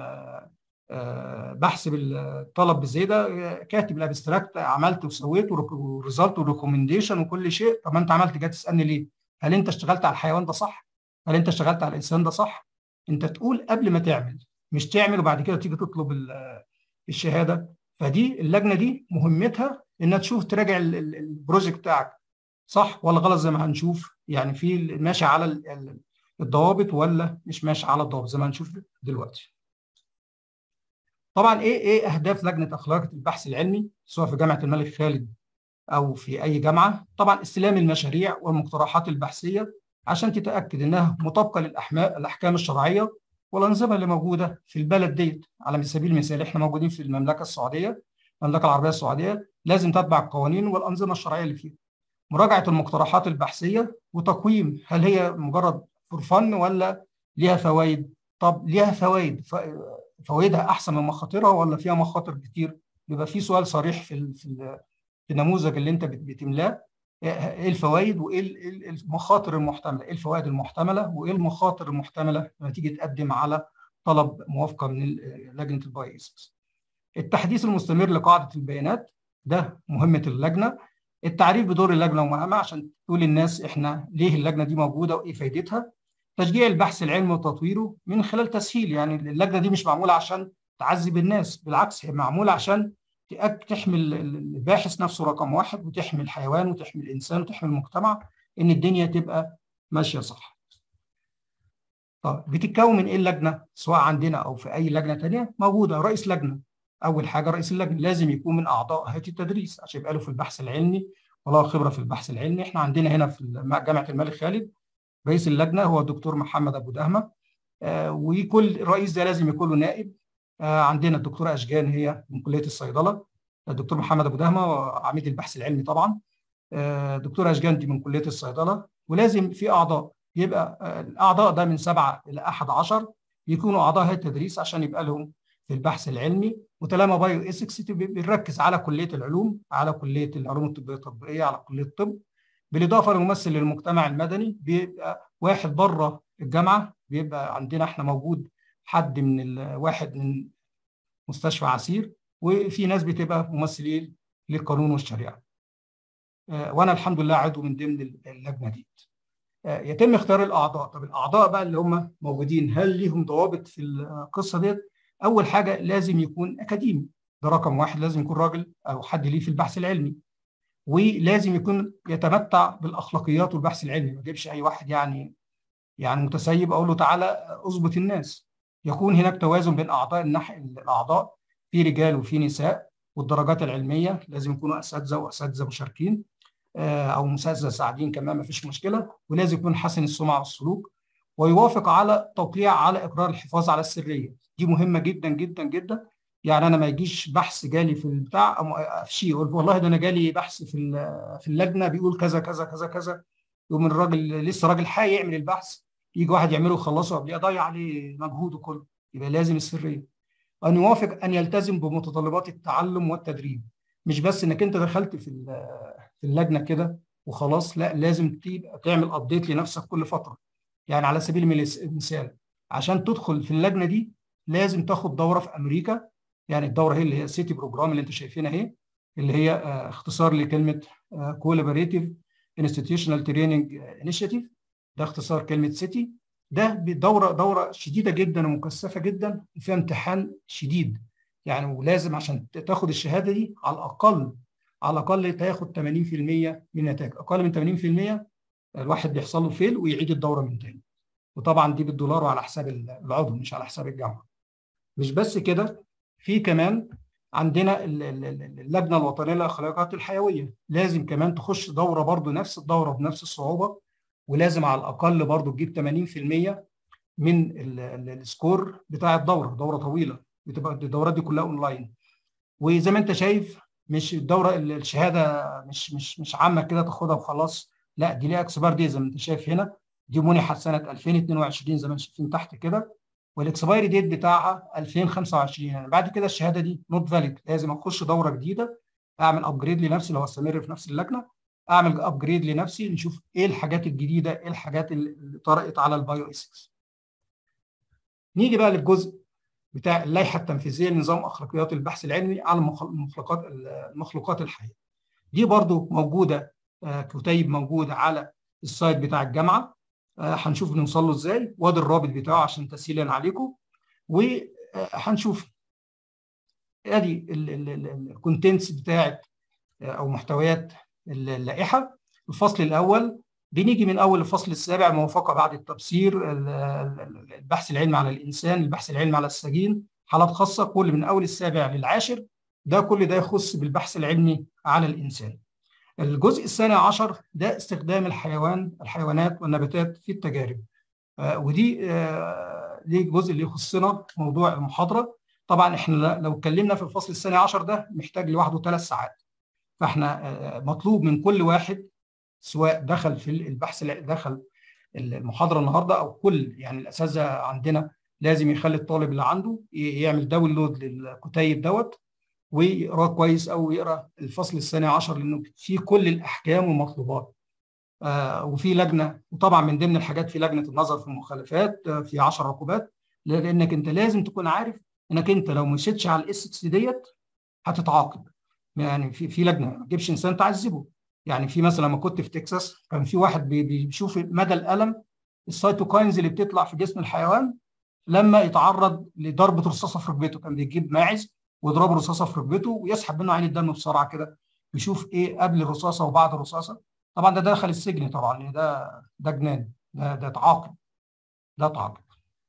S1: بحث بالطلب بالزي ده كاتب الابستراكت عملت وسويت وريزلت وريكومنديشن وكل شيء طب ما انت عملت جاي تسالني ليه؟ هل انت اشتغلت على الحيوان ده صح؟ هل انت اشتغلت على الانسان ده صح؟ انت تقول قبل ما تعمل مش تعمل وبعد كده تيجي تطلب الشهاده فدي اللجنه دي مهمتها انها تشوف تراجع البروجكت بتاعك صح ولا غلط زي ما هنشوف يعني في ماشي على الضوابط ولا مش ماشي على الضوابط زي ما هنشوف دلوقتي. طبعا ايه ايه اهداف لجنه اخلاقيه البحث العلمي سواء في جامعه الملك خالد او في اي جامعه طبعا استلام المشاريع والمقترحات البحثيه عشان تتاكد انها مطابقه للاحكام الشرعيه والانظمه اللي موجوده في البلد ديت على سبيل المثال احنا موجودين في المملكه السعوديه المملكه العربيه السعوديه لازم تتبع القوانين والانظمه الشرعيه اللي فيها مراجعه المقترحات البحثيه وتقويم هل هي مجرد فور فن ولا ليها فوائد طب ليها فوائد فوائدها احسن من مخاطرها ولا فيها مخاطر كتير بيبقى في سؤال صريح في في النموذج اللي انت بتملاه ايه الفوائد وايه المخاطر المحتمله ايه الفوائد المحتمله وايه المخاطر المحتمله لما تيجي تقدم على طلب موافقه من لجنه البايس التحديث المستمر لقاعده البيانات ده مهمه اللجنه التعريف بدور اللجنه ومهامها عشان تقول للناس احنا ليه اللجنه دي موجوده وايه فائدتها تشجيع البحث العلمي وتطويره من خلال تسهيل يعني اللجنه دي مش معموله عشان تعذب الناس بالعكس هي معموله عشان تحمي الباحث نفسه رقم واحد وتحمي الحيوان وتحمي الانسان وتحمي المجتمع ان الدنيا تبقى ماشيه صح. طب بتتكون من ايه اللجنه سواء عندنا او في اي لجنه ثانيه موجوده رئيس لجنه اول حاجه رئيس اللجنه لازم يكون من اعضاء هيئه التدريس عشان يبقى له في البحث العلمي وله خبره في البحث العلمي احنا عندنا هنا في جامعه الملك خالد رئيس اللجنه هو الدكتور محمد ابو دهمه آه وكل رئيس ده لازم يكون له نائب آه عندنا الدكتوره اشجان هي من كليه الصيدله الدكتور محمد ابو دهمه عميد البحث العلمي طبعا آه الدكتوره اشجان دي من كليه الصيدله ولازم في اعضاء يبقى الاعضاء ده من سبعه الى احد عشر يكونوا اعضاء هيئه التدريس عشان يبقى لهم في البحث العلمي وطالما بايو ايثكس بنركز على كليه العلوم على كليه العلوم الطبيه التطبيقيه على كليه الطب بالاضافه لممثل للمجتمع المدني بيبقى واحد بره الجامعه بيبقى عندنا احنا موجود حد من واحد من مستشفى عسير وفي ناس بتبقى ممثلين للقانون والشريعه. وانا الحمد لله عضو من ضمن اللجنه دي. يتم اختيار الاعضاء، طب الاعضاء بقى اللي هم موجودين هل ليهم ضوابط في القصه ديت؟ اول حاجه لازم يكون اكاديمي ده رقم واحد لازم يكون راجل او حد ليه في البحث العلمي. ولازم يكون يتمتع بالاخلاقيات والبحث العلمي ما اجيبش اي واحد يعني يعني متسيب اقول له تعالى اظبط الناس يكون هناك توازن بين اعضاء النح... الاعضاء في رجال وفي نساء والدرجات العلميه لازم يكونوا اساتذه واساتذه مشاركين او اساتذه ساعدين كمان ما فيش مشكله ولازم يكون حسن السمعه والسلوك ويوافق على توقيع على اقرار الحفاظ على السريه دي مهمه جدا جدا جدا يعني انا ما يجيش بحث جالي في البتاع افشيه يقول والله ده انا جالي بحث في في اللجنه بيقول كذا كذا كذا كذا يقوم الراجل لسه راجل حي يعمل البحث يجي واحد يعمله ويخلصه قبل يضيع عليه مجهوده كله يبقى لازم السريه ان يوافق ان يلتزم بمتطلبات التعلم والتدريب مش بس انك انت دخلت في في اللجنه كده وخلاص لا لازم تبقى تعمل ابديت لنفسك كل فتره يعني على سبيل المثال عشان تدخل في اللجنه دي لازم تاخد دوره في امريكا يعني الدوره هي اللي هي سيتي بروجرام اللي انت شايفينها اهي اللي هي اختصار لكلمه كولابوريتيف انستتيوشنال تريننج انيشيتيف ده اختصار كلمه سيتي ده دوره دوره شديده جدا ومكثفه جدا وفيها امتحان شديد يعني ولازم عشان تاخد الشهاده دي على الاقل على الاقل تاخد 80% من النتائج اقل من 80% الواحد بيحصل له فيل ويعيد الدوره من تاني وطبعا دي بالدولار وعلى حساب العضو مش على حساب الجامعه مش بس كده في كمان عندنا اللجنه الوطنيه للاخلاقيات الحيويه لازم كمان تخش دوره برضو نفس الدوره بنفس الصعوبه ولازم على الاقل برضو تجيب 80% من السكور بتاع الدوره دوره طويله بتبقى الدورات دي كلها اونلاين وزي ما انت شايف مش الدوره الشهاده مش مش مش عامه كده تاخدها وخلاص لا دي ليها اكسبار دي زي ما انت شايف هنا دي منحت سنه 2022 زي ما انتم شايفين تحت كده والاكسبايري ديت بتاعها 2025 يعني بعد كده الشهاده دي نوت فاليد لازم اخش دوره جديده اعمل ابجريد لنفسي لو استمر في نفس اللجنه اعمل ابجريد لنفسي نشوف ايه الحاجات الجديده ايه الحاجات اللي طرقت على البايو اسكس نيجي بقى للجزء بتاع اللائحه التنفيذيه لنظام اخلاقيات البحث العلمي على المخلوقات المخلوقات الحيه دي برضو موجوده كتيب موجود على السايت بتاع الجامعه هنشوف نوصل له ازاي وادي الرابط بتاعه عشان تسهيلا عليكم وهنشوف ادي الكونتنتس بتاعت او محتويات اللائحه الفصل الاول بنيجي من اول الفصل السابع موافقه بعد التبصير البحث العلمي على الانسان البحث العلمي على السجين حالات خاصه كل من اول السابع للعاشر ده كل ده يخص بالبحث العلمي على الانسان الجزء الثاني عشر ده استخدام الحيوان الحيوانات والنباتات في التجارب آه ودي آه دي الجزء اللي يخصنا موضوع المحاضره طبعا احنا لو اتكلمنا في الفصل الثاني عشر ده محتاج لوحده ثلاث ساعات فاحنا آه مطلوب من كل واحد سواء دخل في البحث دخل المحاضره النهارده او كل يعني الاساتذه عندنا لازم يخلي الطالب اللي عنده يعمل داونلود للكتيب دوت ويقراه كويس او يقرا الفصل الثاني عشر لانه في كل الاحكام والمطلوبات آه وفي لجنه وطبعا من ضمن الحاجات في لجنه النظر في المخالفات آه في 10 عقوبات لانك انت لازم تكون عارف انك انت لو مشيتش على الاس ديت هتتعاقب يعني في في لجنه ما تجيبش انسان تعذبه يعني في مثلا لما كنت في تكساس كان في واحد بيشوف مدى الالم السيتوكاينز اللي بتطلع في جسم الحيوان لما يتعرض لضربه رصاصه في ركبته كان بيجيب ماعز ويضربه رصاصه في ركبته ويسحب منه عين الدم بسرعه كده يشوف ايه قبل الرصاصه وبعد الرصاصه طبعا ده دخل السجن طبعا لان ده ده جنان ده ده تعاقب ده تعاقب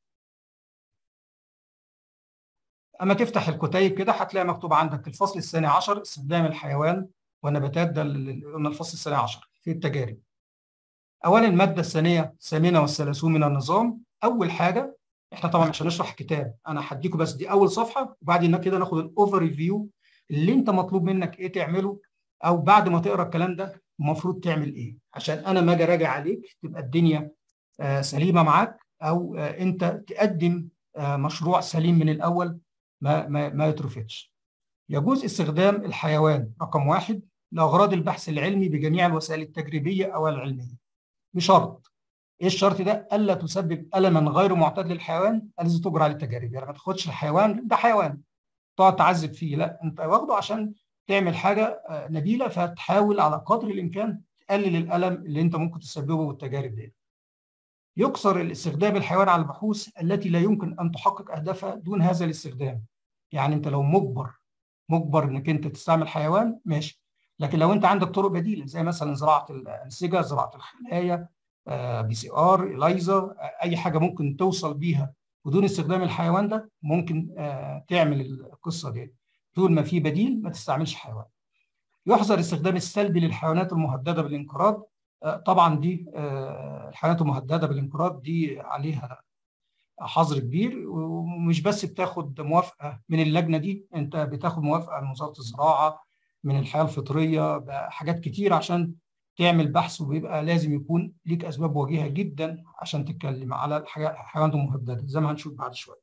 S1: اما تفتح الكتيب كده هتلاقي مكتوب عندك الفصل الثاني عشر استخدام الحيوان والنباتات ده اللي قلنا الفصل الثاني عشر في التجارب اولا الماده الثانيه الثامنه والثلاثون من النظام اول حاجه احنا طبعا مش هنشرح كتاب انا هديكم بس دي اول صفحه وبعدين كده ناخد الاوفر ريفيو اللي انت مطلوب منك ايه تعمله او بعد ما تقرا الكلام ده المفروض تعمل ايه عشان انا ما اجي راجع عليك تبقى الدنيا آه سليمه معاك او آه انت تقدم آه مشروع سليم من الاول ما ما, ما يترفضش يجوز استخدام الحيوان رقم واحد لاغراض البحث العلمي بجميع الوسائل التجريبيه او العلميه بشرط ايه الشرط ده؟ الا تسبب الما غير معتاد للحيوان الذي تجرى عليه التجارب، يعني ما تاخدش الحيوان ده حيوان تقعد تعذب فيه، لا انت واخده عشان تعمل حاجه نبيله فتحاول على قدر الامكان تقلل الالم اللي انت ممكن تسببه بالتجارب دي. يقصر الاستخدام الحيوان على البحوث التي لا يمكن ان تحقق اهدافها دون هذا الاستخدام. يعني انت لو مجبر مجبر انك انت تستعمل حيوان ماشي، لكن لو انت عندك طرق بديله زي مثلا زراعه الانسجه، زراعه الخلايا، بي سي ار اليزر اي حاجه ممكن توصل بيها بدون استخدام الحيوان ده ممكن تعمل القصه دي طول ما في بديل ما تستعملش حيوان يحظر استخدام السلبي للحيوانات المهدده بالانقراض طبعا دي الحيوانات المهدده بالانقراض دي عليها حظر كبير ومش بس بتاخد موافقه من اللجنه دي انت بتاخد موافقه من وزاره الزراعه من الحياه الفطريه حاجات كتير عشان تعمل بحث وبيبقى لازم يكون ليك اسباب وجيهه جدا عشان تتكلم على الحيوانات المهدده زي ما هنشوف بعد شويه.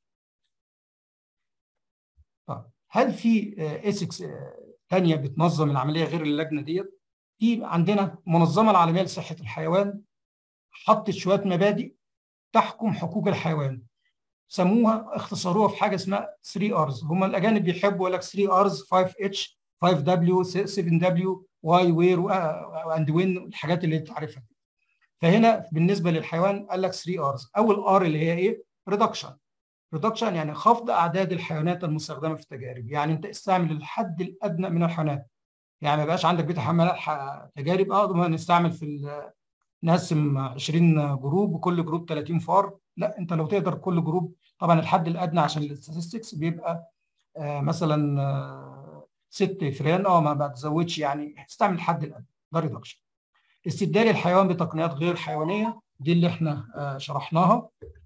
S1: طيب هل في اسكس ثانيه بتنظم العمليه غير اللجنه ديت؟ في عندنا المنظمه العالميه لصحه الحيوان حطت شويه مبادئ تحكم حقوق الحيوان سموها اختصروها في حاجه اسمها 3 ارز هم الاجانب بيحبوا يقول لك 3 ارز 5 اتش 5 دبليو 7 دبليو واي وير اند وين الحاجات اللي انت عارفها فهنا بالنسبه للحيوان قال لك 3 ارز اول ار اللي هي ايه ريدكشن ريدكشن يعني خفض اعداد الحيوانات المستخدمه في التجارب يعني انت استعمل الحد الادنى من الحيوانات يعني ما يبقاش عندك بيت حملات تجارب اه نستعمل في نقسم 20 جروب وكل جروب 30 فار لا انت لو تقدر كل جروب طبعا الحد الادنى عشان الاستاتستكس بيبقى آه مثلا آه ست فران اه ما بتزودش يعني استعمل الحد الادنى ده ريدكشن استبدال الحيوان بتقنيات غير حيوانيه دي اللي احنا آه شرحناها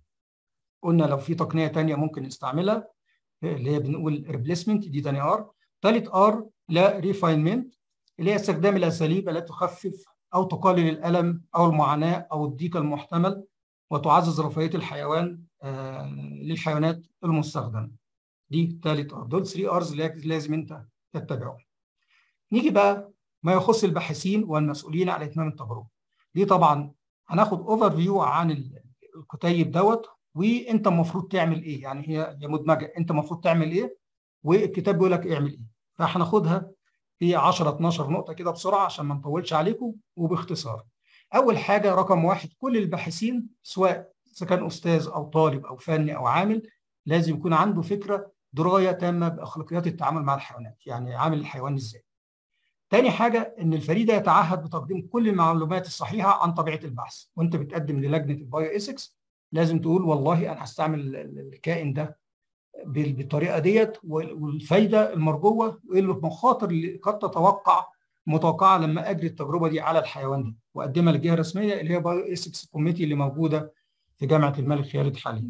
S1: قلنا لو في تقنيه ثانيه ممكن نستعملها اللي هي بنقول ريبليسمنت دي ثاني ار ثالث ار لا ريفاينمنت اللي هي استخدام الاساليب التي تخفف او تقلل الالم او المعاناه او الضيق المحتمل وتعزز رفاهيه الحيوان آه للحيوانات المستخدمه دي ثالث ار دول 3 ارز لازم انت تتبعهم نيجي بقى ما يخص الباحثين والمسؤولين على اتمام التجربه دي طبعا هناخد اوفر فيو عن الكتيب دوت وانت المفروض تعمل ايه يعني هي هي مدمجه انت المفروض تعمل ايه والكتاب بيقول لك اعمل ايه فهناخدها في 10 12 نقطه كده بسرعه عشان ما نطولش عليكم وباختصار اول حاجه رقم واحد كل الباحثين سواء اذا كان استاذ او طالب او فني او عامل لازم يكون عنده فكره درايه تامه باخلاقيات التعامل مع الحيوانات يعني عامل الحيوان ازاي تاني حاجة إن الفريق ده يتعهد بتقديم كل المعلومات الصحيحة عن طبيعة البحث، وأنت بتقدم للجنة البايو إيثكس لازم تقول والله أنا هستعمل الكائن ده بالطريقة ديت والفايدة المرجوة وإيه المخاطر اللي قد تتوقع متوقعة لما أجري التجربة دي على الحيوان ده، وأقدمها للجهة الرسمية اللي هي بايو إيثكس كوميتي اللي موجودة في جامعة الملك خالد حاليا.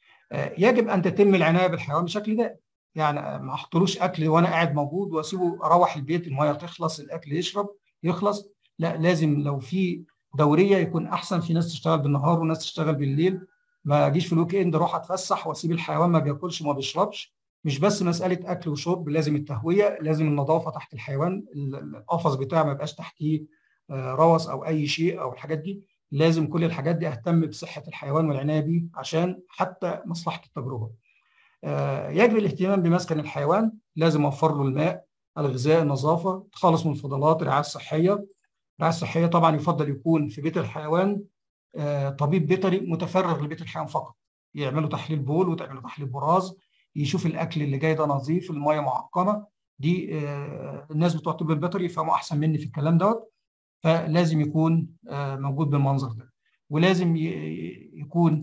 S1: يجب أن تتم العناية بالحيوان بشكل دائم. يعني ما احطلوش اكل وانا قاعد موجود واسيبه اروح البيت الميه تخلص الاكل يشرب يخلص لا لازم لو في دوريه يكون احسن في ناس تشتغل بالنهار وناس تشتغل بالليل ما اجيش في الويك اند اروح اتفسح واسيب الحيوان ما بياكلش وما بيشربش مش بس مساله اكل وشرب لازم التهويه لازم النظافه تحت الحيوان القفص بتاعه ما يبقاش تحتيه روث او اي شيء او الحاجات دي لازم كل الحاجات دي اهتم بصحه الحيوان والعنايه بيه عشان حتى مصلحه التجربه يجب الاهتمام بمسكن الحيوان لازم اوفر له الماء الغذاء النظافه التخلص من الفضلات الرعايه الصحيه الرعايه الصحيه طبعا يفضل يكون في بيت الحيوان طبيب بيطري متفرغ لبيت الحيوان فقط يعملوا تحليل بول وتعملوا تحليل براز يشوف الاكل اللي جاي ده نظيف الميه معقمه دي الناس بتوع الطب البيطري يفهموا احسن مني في الكلام دوت فلازم يكون موجود بالمنظر ده ولازم يكون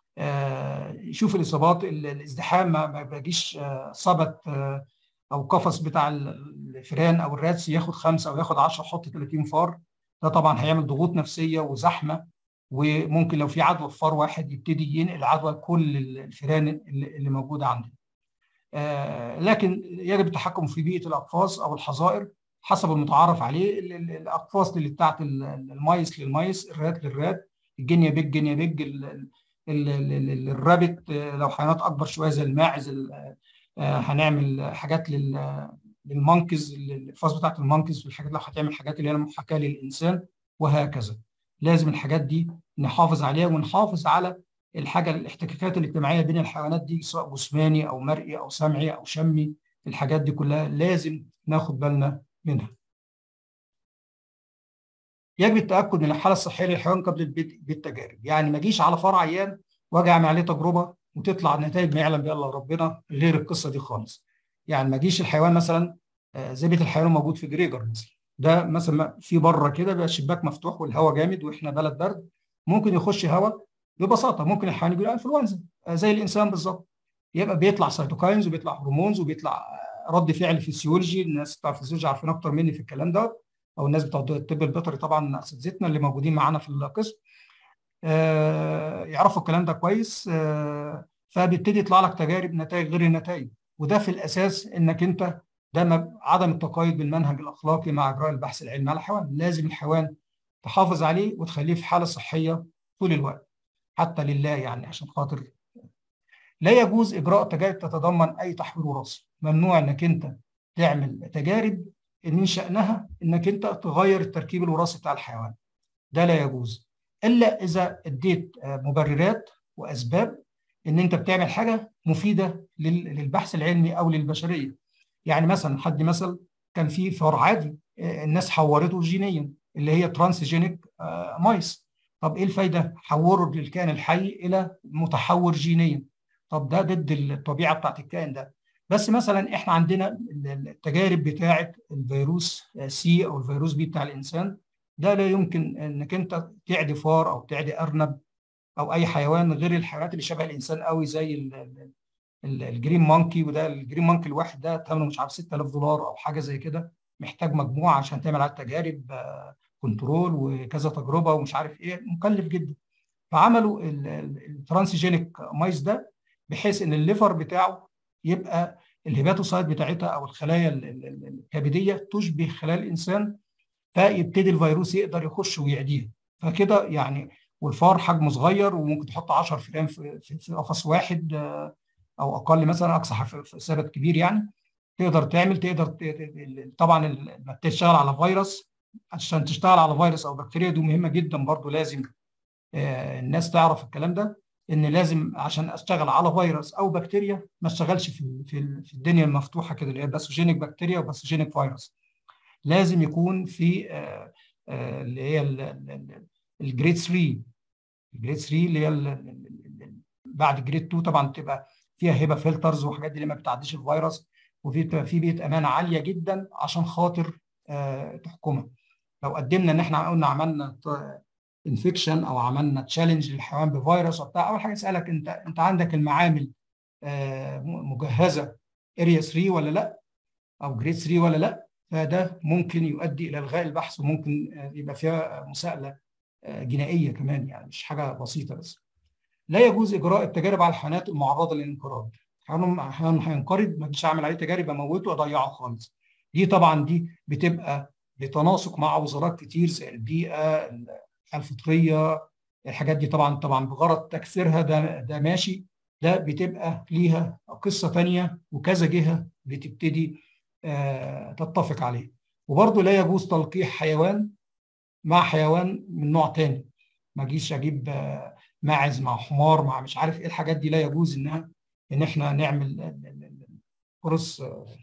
S1: يشوف الاصابات الازدحام ما بيجيش صبت او قفص بتاع الفيران او الراتس ياخد خمسه او ياخد 10 حط 30 فار ده طبعا هيعمل ضغوط نفسيه وزحمه وممكن لو في عدوى في فار واحد يبتدي ينقل عدوى لكل الفيران اللي موجوده عندنا. لكن يجب التحكم في بيئه الاقفاص او الحظائر حسب المتعارف عليه الاقفاص اللي بتاعت المايس للمايس الرات للرات الجنيا بيج جنيا بيج الرابت لو حيوانات اكبر شويه زي الماعز هنعمل حاجات للمنكز الفاز بتاعت المنكز والحاجات لو هتعمل حاجات اللي هي محاكاه للانسان وهكذا لازم الحاجات دي نحافظ عليها ونحافظ على الحاجه الاحتكاكات الاجتماعيه بين الحيوانات دي سواء جسماني او مرئي او سمعي او شمي الحاجات دي كلها لازم ناخد بالنا منها يجب التاكد من الحاله الصحيه للحيوان قبل بالتجارب يعني ما اجيش على فرع عيان واجي اعمل عليه تجربه وتطلع النتائج ما يعلم بها الا ربنا غير القصه دي خالص يعني ما اجيش الحيوان مثلا زي بيت الحيوان موجود في جريجر مثلا ده مثلا في بره كده بيبقى الشباك مفتوح والهواء جامد واحنا بلد برد ممكن يخش هواء ببساطه ممكن الحيوان يجي له انفلونزا زي الانسان بالظبط يبقى بيطلع سيتوكاينز وبيطلع هرمونز وبيطلع رد فعل فيسيولوجي الناس بتوع الفيسيولوجي عارفين اكتر مني في الكلام ده او الناس بتوع الطب البيطري طبعا اساتذتنا اللي موجودين معانا في القسم آه يعرفوا الكلام ده كويس آه فبيبتدي يطلع لك تجارب نتائج غير النتائج وده في الاساس انك انت ده عدم التقيد بالمنهج الاخلاقي مع اجراء البحث العلمي على الحيوان لازم الحيوان تحافظ عليه وتخليه في حاله صحيه طول الوقت حتى لله يعني عشان خاطر لا يجوز اجراء تجارب تتضمن اي تحويل وراثي ممنوع انك انت تعمل تجارب من شانها انك انت تغير التركيب الوراثي بتاع الحيوان ده لا يجوز الا اذا اديت مبررات واسباب ان انت بتعمل حاجه مفيده للبحث العلمي او للبشريه يعني مثلا حد مثل كان في فار عادي الناس حورته جينيا اللي هي ترانسجينيك مايس طب ايه الفايده حوره للكائن الحي الى متحور جينيا طب ده ضد الطبيعه بتاعت الكائن ده بس مثلا احنا عندنا التجارب بتاعه الفيروس سي او الفيروس بي بتاع الانسان ده لا يمكن انك انت تعدي فار او تعدي ارنب او اي حيوان غير الحيوانات اللي شبه الانسان قوي زي الجرين مونكي وده الجرين مونكي الواحد ده ثمنه مش عارف 6000 دولار او حاجه زي كده محتاج مجموعه عشان تعمل على التجارب كنترول وكذا تجربه ومش عارف ايه مكلف جدا فعملوا الترانسجينيك مايس ده بحيث ان الليفر بتاعه يبقى الهيباتوسايت بتاعتها او الخلايا الكبديه تشبه خلايا الانسان فيبتدي الفيروس يقدر يخش ويعديها فكده يعني والفار حجمه صغير وممكن تحط 10 فئران في, في قفص واحد او اقل مثلا اقصى ثابت كبير يعني تقدر تعمل تقدر طبعا لما تشتغل على فيروس عشان تشتغل على فيروس او بكتيريا دي مهمه جدا برضو لازم الناس تعرف الكلام ده ان لازم عشان اشتغل على فيروس او بكتيريا ما اشتغلش في في, في الدنيا المفتوحه كده اللي هي باثوجينيك بكتيريا وباثوجينيك فيروس لازم يكون في اللي هي الجريد 3 الجريد 3 اللي هي بعد جريد 2 طبعا تبقى فيها هبه فلترز وحاجات دي اللي ما بتعديش الفيروس وفي في بيئه امان عاليه جدا عشان خاطر تحكمها لو قدمنا ان احنا قلنا عملنا انفكشن او عملنا تشالنج للحيوان بفيروس وبتاع اول حاجه اسالك انت انت عندك المعامل مجهزه اريا 3 ولا لا او جريد 3 ولا لا فده ممكن يؤدي الى الغاء البحث وممكن يبقى فيها مساءله جنائيه كمان يعني مش حاجه بسيطه بس لا يجوز اجراء التجارب على الحيوانات المعرضه للانقراض حيوان هينقرض ما اجيش اعمل عليه تجارب اموته واضيعه خالص دي طبعا دي بتبقى بتناسق مع وزارات كتير زي البيئه الفطريه الحاجات دي طبعا طبعا بغرض تكثيرها ده ده ماشي ده بتبقى ليها قصه ثانيه وكذا جهه بتبتدي آه تتفق عليه وبرضه لا يجوز تلقيح حيوان مع حيوان من نوع تاني ما اجيش اجيب آه ماعز مع حمار مع مش عارف ايه الحاجات دي لا يجوز انها ان احنا نعمل كروس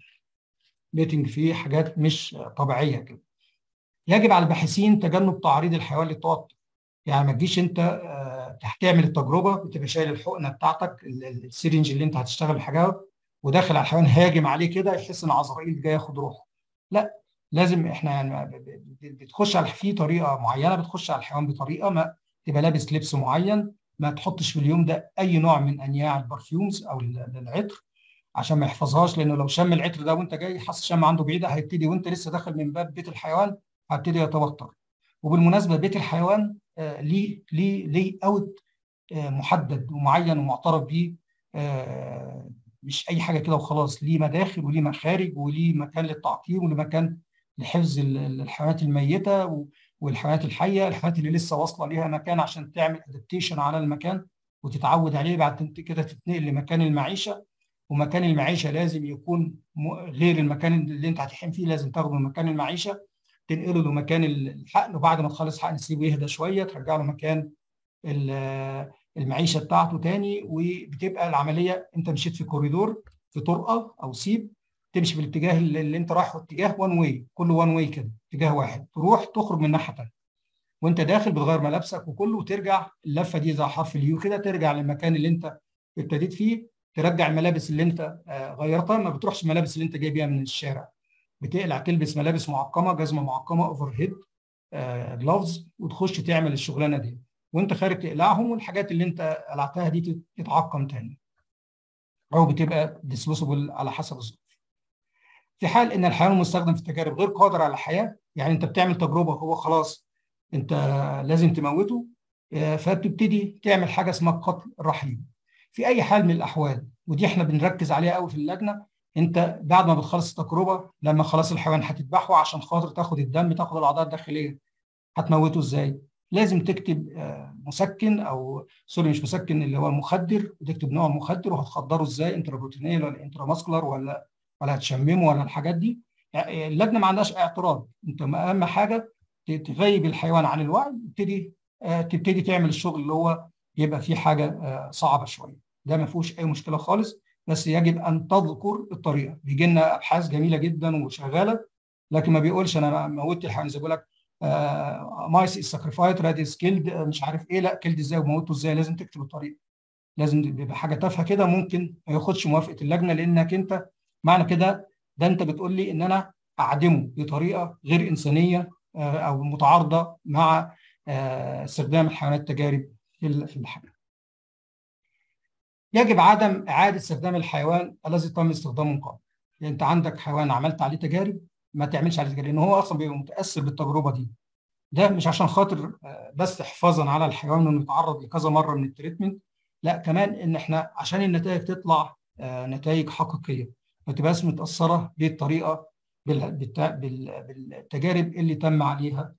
S1: ميتنج فيه حاجات مش طبيعيه كده يجب على الباحثين تجنب تعريض الحيوان للتوتر يعني ما تجيش انت هتعمل التجربه بتبقى شايل الحقنه بتاعتك السيرنج اللي انت هتشتغل الحاجه وداخل على الحيوان هاجم عليه كده يحس ان عزرائيل جاي ياخد روحه لا لازم احنا يعني بتخش على في طريقه معينه بتخش على الحيوان بطريقه ما تبقى لابس لبس معين ما تحطش في اليوم ده اي نوع من انواع البرفيومز او العطر عشان ما يحفظهاش لانه لو شم العطر ده وانت جاي حاسس شم عنده بعيده هيبتدي وانت لسه داخل من باب بيت الحيوان هبتدي يتوتر وبالمناسبه بيت الحيوان آه ليه ليه ليه اوت آه محدد ومعين ومعترف بيه آه مش اي حاجه كده وخلاص ليه مداخل وليه مخارج وليه مكان للتعقيم وليه مكان لحفظ الحيوانات الميته والحيوانات الحيه الحيوانات اللي لسه واصله ليها مكان عشان تعمل ادابتيشن على المكان وتتعود عليه بعد كده تتنقل لمكان المعيشه ومكان المعيشه لازم يكون غير المكان اللي انت هتحم فيه لازم تاخده من مكان المعيشه تنقله لمكان الحقن وبعد ما تخلص حقن تسيبه يهدى شويه ترجع له مكان المعيشه بتاعته تاني وبتبقى العمليه انت مشيت في كوريدور في طرقه او سيب تمشي بالاتجاه اللي انت رايحه اتجاه وان واي كله وان واي كده اتجاه واحد تروح تخرج من ناحيه ثانيه وانت داخل بتغير ملابسك وكله وترجع اللفه دي زي حرف اليو كده ترجع للمكان اللي انت ابتديت فيه ترجع الملابس اللي انت غيرتها ما بتروحش الملابس اللي انت جاي بيها من الشارع بتقلع تلبس ملابس معقمه جزمه معقمه اوفر هيد جلوفز وتخش تعمل الشغلانه دي وانت خارج تقلعهم والحاجات اللي انت قلعتها دي تتعقم تاني او بتبقى ديسبوسبل على حسب الظروف في حال ان الحيوان المستخدم في التجارب غير قادر على الحياه يعني انت بتعمل تجربه هو خلاص انت لازم تموته فبتبتدي تعمل حاجه اسمها قتل الرحيم في اي حال من الاحوال ودي احنا بنركز عليها قوي في اللجنه انت بعد ما بتخلص التجربه لما خلاص الحيوان هتذبحه عشان خاطر تاخد الدم تاخد الاعضاء الداخليه هتموته ازاي؟ لازم تكتب مسكن او سوري مش مسكن اللي هو المخدر وتكتب نوع المخدر وهتخدره ازاي انترابروتينيل ولا انتراماسكولار ولا ولا هتشممه ولا الحاجات دي يعني اللجنه ما عندهاش اعتراض انت اهم حاجه تغيب الحيوان عن الوعي تبتدي تبتدي تعمل الشغل اللي هو يبقى فيه حاجه صعبه شويه ده ما فيهوش اي مشكله خالص بس يجب ان تذكر الطريقه بيجي لنا ابحاث جميله جدا وشغاله لكن ما بيقولش انا موتت الحيوان زي بيقول لك مايس ساكريفايد راديس كيلد مش عارف ايه لا كيلد ازاي وموته ازاي لازم تكتب الطريقه لازم بيبقى حاجه تافهه كده ممكن ما ياخدش موافقه اللجنه لانك انت معنى كده ده انت بتقول لي ان انا اعدمه بطريقه غير انسانيه او متعارضه مع استخدام الحيوانات التجارب في الحيوان. يجب عدم اعاده استخدام الحيوان الذي تم استخدامه قبل. يعني انت عندك حيوان عملت عليه تجارب ما تعملش عليه تجارب لان هو اصلا بيبقى متاثر بالتجربه دي. ده مش عشان خاطر بس حفاظا على الحيوان انه يتعرض لكذا مره من التريتمنت لا كمان ان احنا عشان النتائج تطلع نتائج حقيقيه ما تبقاش متاثره بالطريقه بالتجارب اللي تم عليها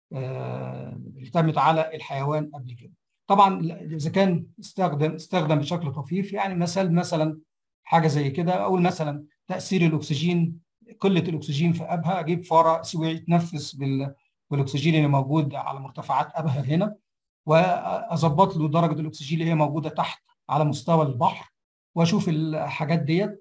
S1: اللي تمت على الحيوان قبل كده. طبعا اذا كان استخدم استخدم بشكل طفيف يعني مثل مثلا حاجه زي كده اقول مثلا تاثير الاكسجين قله الاكسجين في ابها اجيب فاره اسيبه يتنفس بالاكسجين اللي موجود على مرتفعات ابها هنا واظبط له درجه الاكسجين اللي هي موجوده تحت على مستوى البحر واشوف الحاجات ديت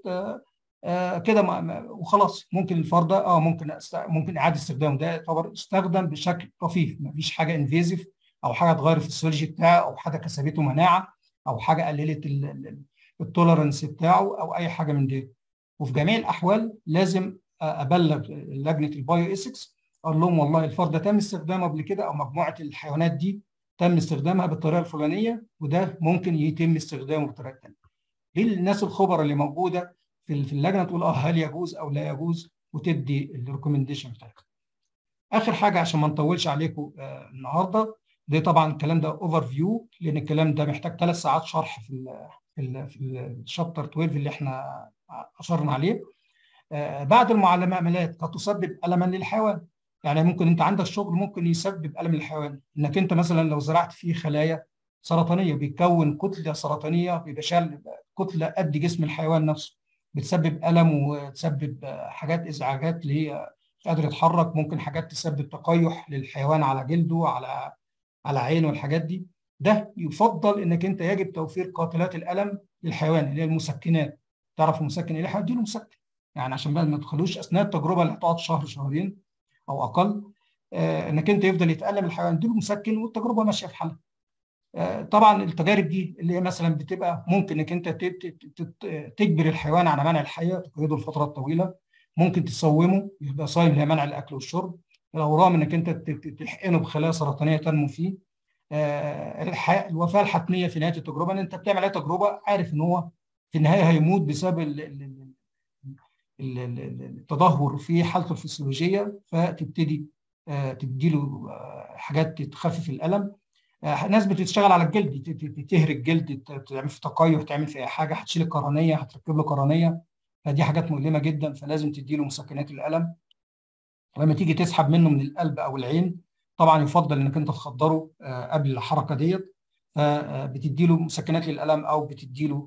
S1: آه كده وخلاص ممكن الفار ده اه ممكن ممكن اعاده استخدامه ده يعتبر استخدم بشكل طفيف ما فيش حاجه انفيزيف او حاجه تغير في السيولوجي بتاعه او حاجه كسبته مناعه او حاجه قللت التولرنس بتاعه او اي حاجه من دي وفي جميع الاحوال لازم ابلغ لجنه البايو ايثكس اقول لهم والله الفار ده تم استخدامه قبل كده او مجموعه الحيوانات دي تم استخدامها بالطريقه الفلانيه وده ممكن يتم استخدامه بطريقه ثانيه. ليه الناس الخبراء اللي موجوده في اللجنه تقول اه هل يجوز او لا يجوز وتدي الريكومنديشن بتاعتها. اخر حاجه عشان ما نطولش عليكم آه النهارده ده طبعا الكلام ده اوفر فيو لان الكلام ده محتاج ثلاث ساعات شرح في ال في ال في الشابتر 12 اللي احنا اشرنا عليه. آه بعد المعاملات قد تسبب الما للحيوان. يعني ممكن انت عندك شغل ممكن يسبب الم للحيوان انك انت مثلا لو زرعت فيه خلايا سرطانيه بيتكون كتله سرطانيه بيبقى شال كتله قد جسم الحيوان نفسه بتسبب الم وتسبب حاجات ازعاجات اللي هي مش قادر يتحرك ممكن حاجات تسبب تقيح للحيوان على جلده على على عينه والحاجات دي ده يفضل انك انت يجب توفير قاتلات الالم للحيوان اللي هي المسكنات تعرف المسكن ايه هديله مسكن يعني عشان ما تدخلوش اثناء التجربه اللي هتقعد شهر شهرين او اقل آه انك انت يفضل يتالم الحيوان اديله مسكن والتجربه ماشيه في حالها آه طبعا التجارب دي اللي هي مثلا بتبقى ممكن انك انت تجبر الحيوان على منع الحياه تقيده لفترات طويله ممكن تصومه يبقى صايم لمنع الاكل والشرب الاورام انك انت تحقنه بخلايا سرطانيه تنمو فيه آه الوفاه الحتميه في نهايه التجربه ان انت بتعمل عليه تجربه عارف ان هو في النهايه هيموت بسبب التدهور في حالته الفسيولوجيه فتبتدي تديله حاجات تخفف الالم ناس بتشتغل على الجلد تهري الجلد تعمل في تقيح تعمل في حاجه هتشيل القرنيه هتركب له قرنيه فدي حاجات مؤلمه جدا فلازم تديله مسكنات الالم لما تيجي تسحب منه من القلب او العين طبعا يفضل انك انت تخدره قبل الحركه ديت فبتديله مسكنات للالم او بتديله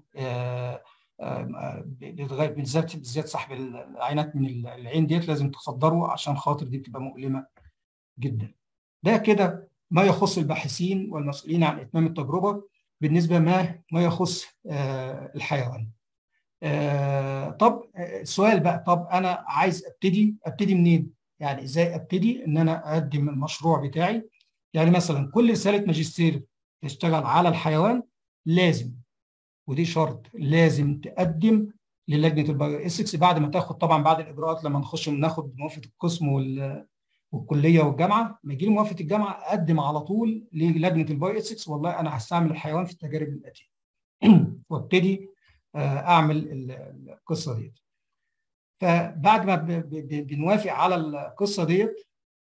S1: بالذات بالذات سحب العينات من العين ديت لازم تصدره عشان خاطر دي بتبقى مؤلمه جدا. ده كده ما يخص الباحثين والمسؤولين عن اتمام التجربه بالنسبه ما ما يخص الحيوان. طب السؤال بقى طب انا عايز ابتدي ابتدي منين؟ يعني ازاي ابتدي ان انا اقدم المشروع بتاعي؟ يعني مثلا كل رساله ماجستير تشتغل على الحيوان لازم ودي شرط لازم تقدم للجنه البايو ايثكس بعد ما تاخد طبعا بعد الاجراءات لما نخش ناخد موافقه القسم والكليه والجامعه لما يجي لي موافقه الجامعه اقدم على طول للجنه البايو ايثكس والله انا هستعمل الحيوان في التجارب الاتيه وابتدي اعمل القصه ديت فبعد ما بنوافق على القصه ديت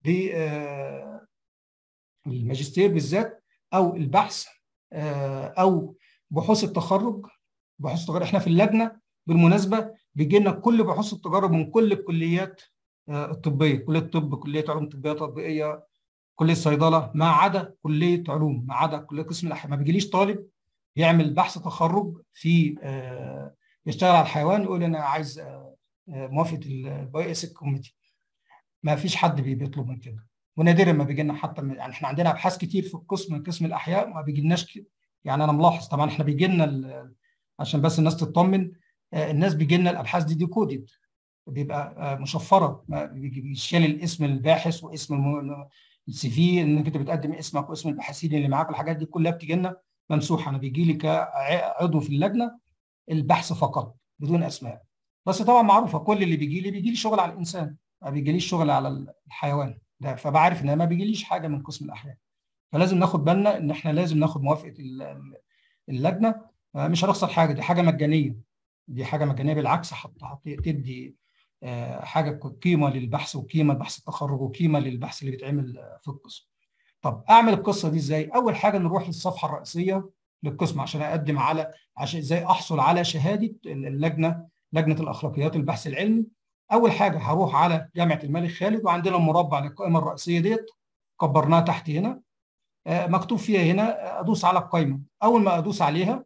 S1: الماجستير بالذات او البحث او بحوث التخرج بحوث التخرج احنا في اللجنه بالمناسبه بيجي لنا كل بحوث التجارب من كل الكليات الطبيه كليه الطب كليه علوم طبيه تطبيقيه كليه صيدله ما عدا كليه علوم ما عدا كليه قسم الاحياء ما بيجيليش طالب يعمل بحث تخرج في يشتغل على الحيوان يقول انا عايز موافقه البايو اسك كوميتي ما فيش حد بيطلب من كده ونادرا ما بيجي لنا حتى يعني احنا عندنا ابحاث كتير في القسم من قسم الاحياء ما بيجيلناش يعني انا ملاحظ طبعا احنا بيجي لنا عشان بس الناس تطمن الناس بيجي لنا الابحاث دي ديكودد بيبقى مشفره بيشيل الاسم الباحث واسم السي في انك انت بتقدم اسمك واسم الباحثين اللي معاك الحاجات دي كلها بتيجي لنا ممسوحه انا بيجي لي كعضو في اللجنه البحث فقط بدون اسماء بس طبعا معروفه كل اللي بيجي لي بيجي لي شغل على الانسان ما بيجيليش شغل على الحيوان ده فبعرف ان ما بيجيليش حاجه من قسم الاحياء فلازم ناخد بالنا ان احنا لازم ناخد موافقه اللجنه مش هنخسر حاجه دي حاجه مجانيه دي حاجه مجانيه بالعكس تدي حاجه قيمه للبحث وقيمه لبحث التخرج وقيمه للبحث اللي بيتعمل في القسم. طب اعمل القصه دي ازاي؟ اول حاجه نروح للصفحه الرئيسيه للقسم عشان اقدم على عشان ازاي احصل على شهاده اللجنه لجنه الاخلاقيات البحث العلمي. اول حاجه هروح على جامعه الملك خالد وعندنا مربع للقائمه الرئيسيه ديت كبرناها تحت هنا مكتوب فيها هنا ادوس على القائمه اول ما ادوس عليها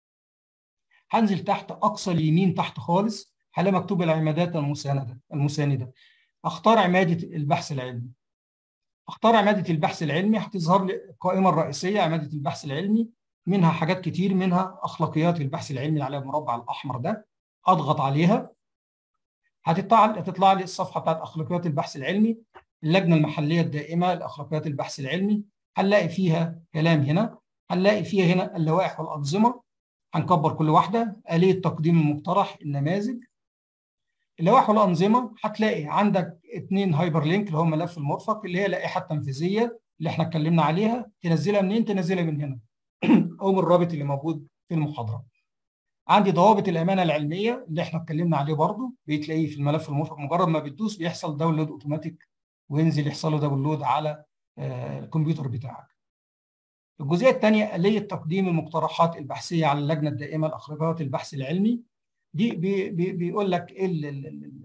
S1: هنزل تحت اقصى اليمين تحت خالص هلاقي مكتوب العمادات المسانده المسانده اختار عماده البحث العلمي اختار عماده البحث العلمي هتظهر لي القائمه الرئيسيه عماده البحث العلمي منها حاجات كتير منها اخلاقيات البحث العلمي اللي عليها المربع الاحمر ده اضغط عليها هتطلع هتطلع لي الصفحه بتاعت اخلاقيات البحث العلمي اللجنه المحليه الدائمه لاخلاقيات البحث العلمي هنلاقي فيها كلام هنا هنلاقي فيها هنا اللوائح والانظمه هنكبر كل واحده اليه تقديم المقترح النماذج اللوائح والانظمه هتلاقي عندك اثنين هايبر لينك اللي هو ملف المرفق اللي هي اللائحه التنفيذيه اللي احنا اتكلمنا عليها تنزلها منين تنزلها من هنا او من الرابط اللي موجود في المحاضره عندي ضوابط الامانه العلميه اللي احنا اتكلمنا عليه برضه بتلاقيه في الملف المرفق مجرد ما بتدوس بيحصل داونلود اوتوماتيك وينزل يحصل له داونلود على الكمبيوتر بتاعك الجزئيه الثانيه آلية تقديم المقترحات البحثيه على اللجنه الدائمه لاخراجات البحث العلمي دي بي بي بيقول لك ايه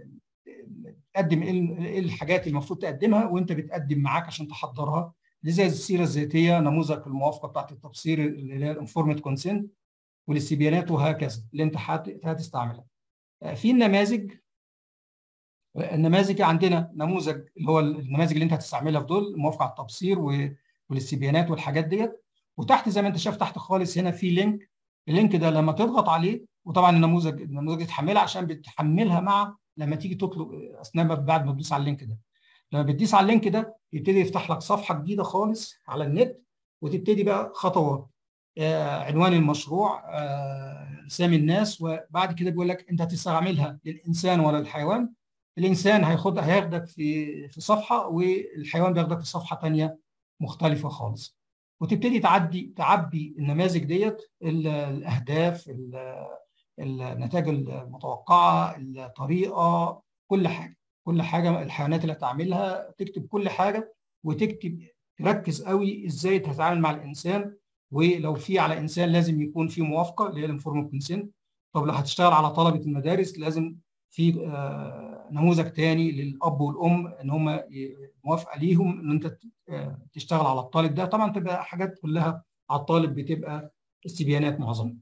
S1: تقدم ايه الحاجات اللي المفروض تقدمها وانت بتقدم معاك عشان تحضرها دي زي السيره الذاتيه نموذج الموافقه بتاعت التبصير اللي هي الانفورمد كونسنت والاستبيانات وهكذا اللي انت هتستعملها في النماذج النماذج عندنا نموذج اللي هو النماذج اللي انت هتستعملها في دول موافقه على التبصير والاستبيانات والحاجات ديت وتحت زي ما انت شايف تحت خالص هنا في لينك اللينك ده لما تضغط عليه وطبعا النموذج النموذج تحملها عشان بتحملها مع لما تيجي تطلب اثناء ما بعد ما تدوس على اللينك ده لما بتدوس على اللينك ده يبتدي يفتح لك صفحه جديده خالص على النت وتبتدي بقى خطوات آه عنوان المشروع آه سامي الناس وبعد كده بيقول لك انت هتستعملها للانسان ولا الحيوان الانسان هياخد هياخدك في في صفحه والحيوان بياخدك في صفحه ثانيه مختلفه خالص وتبتدي تعدي تعبي النماذج ديت الاهداف النتائج المتوقعه الطريقه كل حاجه كل حاجه الحيوانات اللي هتعملها تكتب كل حاجه وتكتب تركز قوي ازاي تتعامل مع الانسان ولو في على انسان لازم يكون في موافقه اللي هي الانفورمال كونسنت طب لو هتشتغل على طلبه المدارس لازم في نموذج تاني للاب والام ان هم موافقه ليهم ان انت تشتغل على الطالب ده طبعا تبقى حاجات كلها على الطالب بتبقى استبيانات معظمها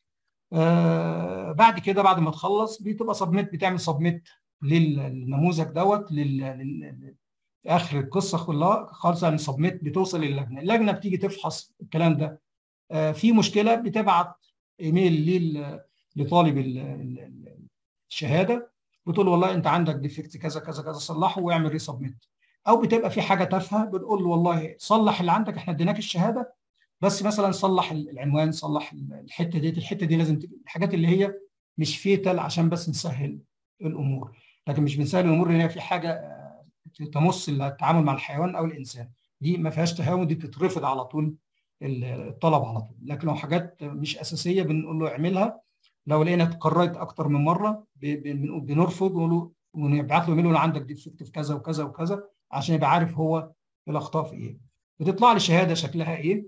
S1: آه بعد كده بعد ما تخلص بتبقى سبميت بتعمل سبميت للنموذج دوت لل... لل... في اخر القصه كلها خالص يعني سبميت بتوصل للجنه اللجنه بتيجي تفحص الكلام ده آه في مشكله بتبعت ايميل لل... لطالب ال... الشهاده بتقول والله انت عندك ديفكت كذا كذا كذا صلحه واعمل ريسبميت او بتبقى في حاجه تافهه بنقول له والله صلح اللي عندك احنا اديناك الشهاده بس مثلا صلح العنوان صلح الحته ديت الحته دي لازم الحاجات اللي هي مش فيتال عشان بس نسهل الامور لكن مش بنسهل الامور ان هي في حاجه تمس التعامل مع الحيوان او الانسان دي ما فيهاش تهاون دي بتترفض على طول الطلب على طول لكن لو حاجات مش اساسيه بنقول له اعملها لو لقينا اتكررت اكتر من مره بنرفض ونقول ونبعت له ايميل عندك ديفكت في كذا وكذا وكذا عشان يبقى عارف هو الاخطاء في ايه بتطلع لي شهاده شكلها ايه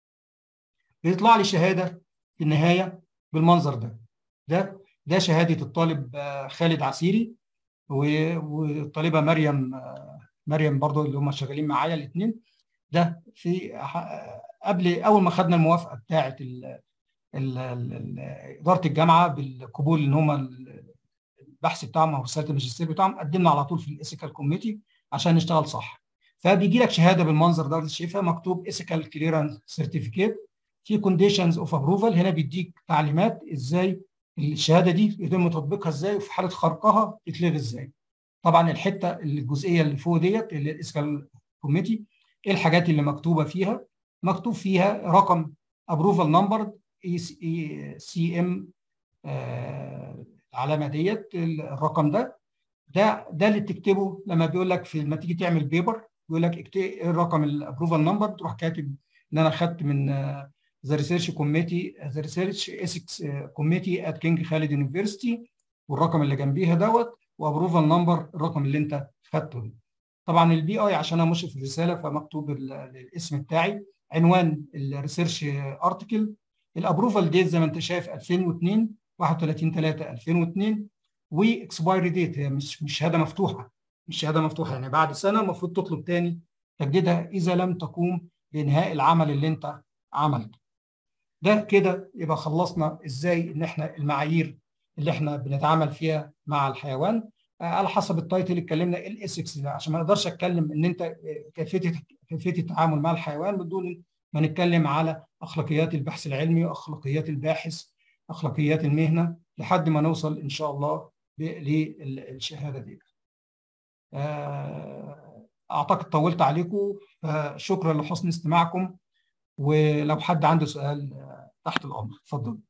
S1: بيطلع لي شهاده في النهايه بالمنظر ده ده ده شهاده الطالب خالد عسيري والطالبه مريم مريم برضو اللي هم شغالين معايا الاثنين ده في قبل اول ما خدنا الموافقه بتاعه اداره الجامعه بالقبول ان هم البحث بتاعهم او رساله الماجستير بتاعهم قدمنا على طول في الايثيكال كوميتي عشان نشتغل صح فبيجي لك شهاده بالمنظر ده اللي شايفها مكتوب ايثيكال كليرنس سيرتيفيكيت في كونديشنز اوف ابروفال هنا بيديك تعليمات ازاي الشهاده دي يتم تطبيقها ازاي وفي حاله خرقها تتلغي ازاي طبعا الحته الجزئيه اللي فوق ديت اللي الايثيكال كوميتي ايه الحاجات اللي مكتوبه فيها مكتوب فيها رقم ابروفال نمبر سي ام العلامه ديت الرقم ده ده ده اللي بتكتبه لما بيقول لك في لما تيجي تعمل بيبر بيقول لك اكتب الرقم الابروفال نمبر تروح كاتب ان انا خدت من ذا ريسيرش كوميتي ذا ريسيرش اسكس كوميتي ات كينج خالد يونيفرستي والرقم اللي جنبيها دوت وابروفال نمبر الرقم اللي انت خدته ده طبعا البي اي عشان انا مشرف الرساله فمكتوب الاسم بتاعي عنوان الريسيرش ارتكل الابروفال ديت زي ما انت شايف 2002 31 3 2002 واكسبايري ديت هي مش مش شهاده مفتوحه مش شهاده مفتوحه يعني بعد سنه المفروض تطلب تاني تجديدها اذا لم تقوم بانهاء العمل اللي انت عملته ده كده يبقى خلصنا ازاي ان احنا المعايير اللي احنا بنتعامل فيها مع الحيوان على حسب التايتل اللي اتكلمنا الاسكس ده عشان ما اقدرش اتكلم ان انت كيفيه كيفيه التعامل مع الحيوان بدون ما نتكلم على اخلاقيات البحث العلمي واخلاقيات الباحث اخلاقيات المهنه لحد ما نوصل ان شاء الله للشهاده دي. اعتقد طولت عليكم فشكرا لحسن استماعكم ولو حد عنده سؤال تحت الامر اتفضل.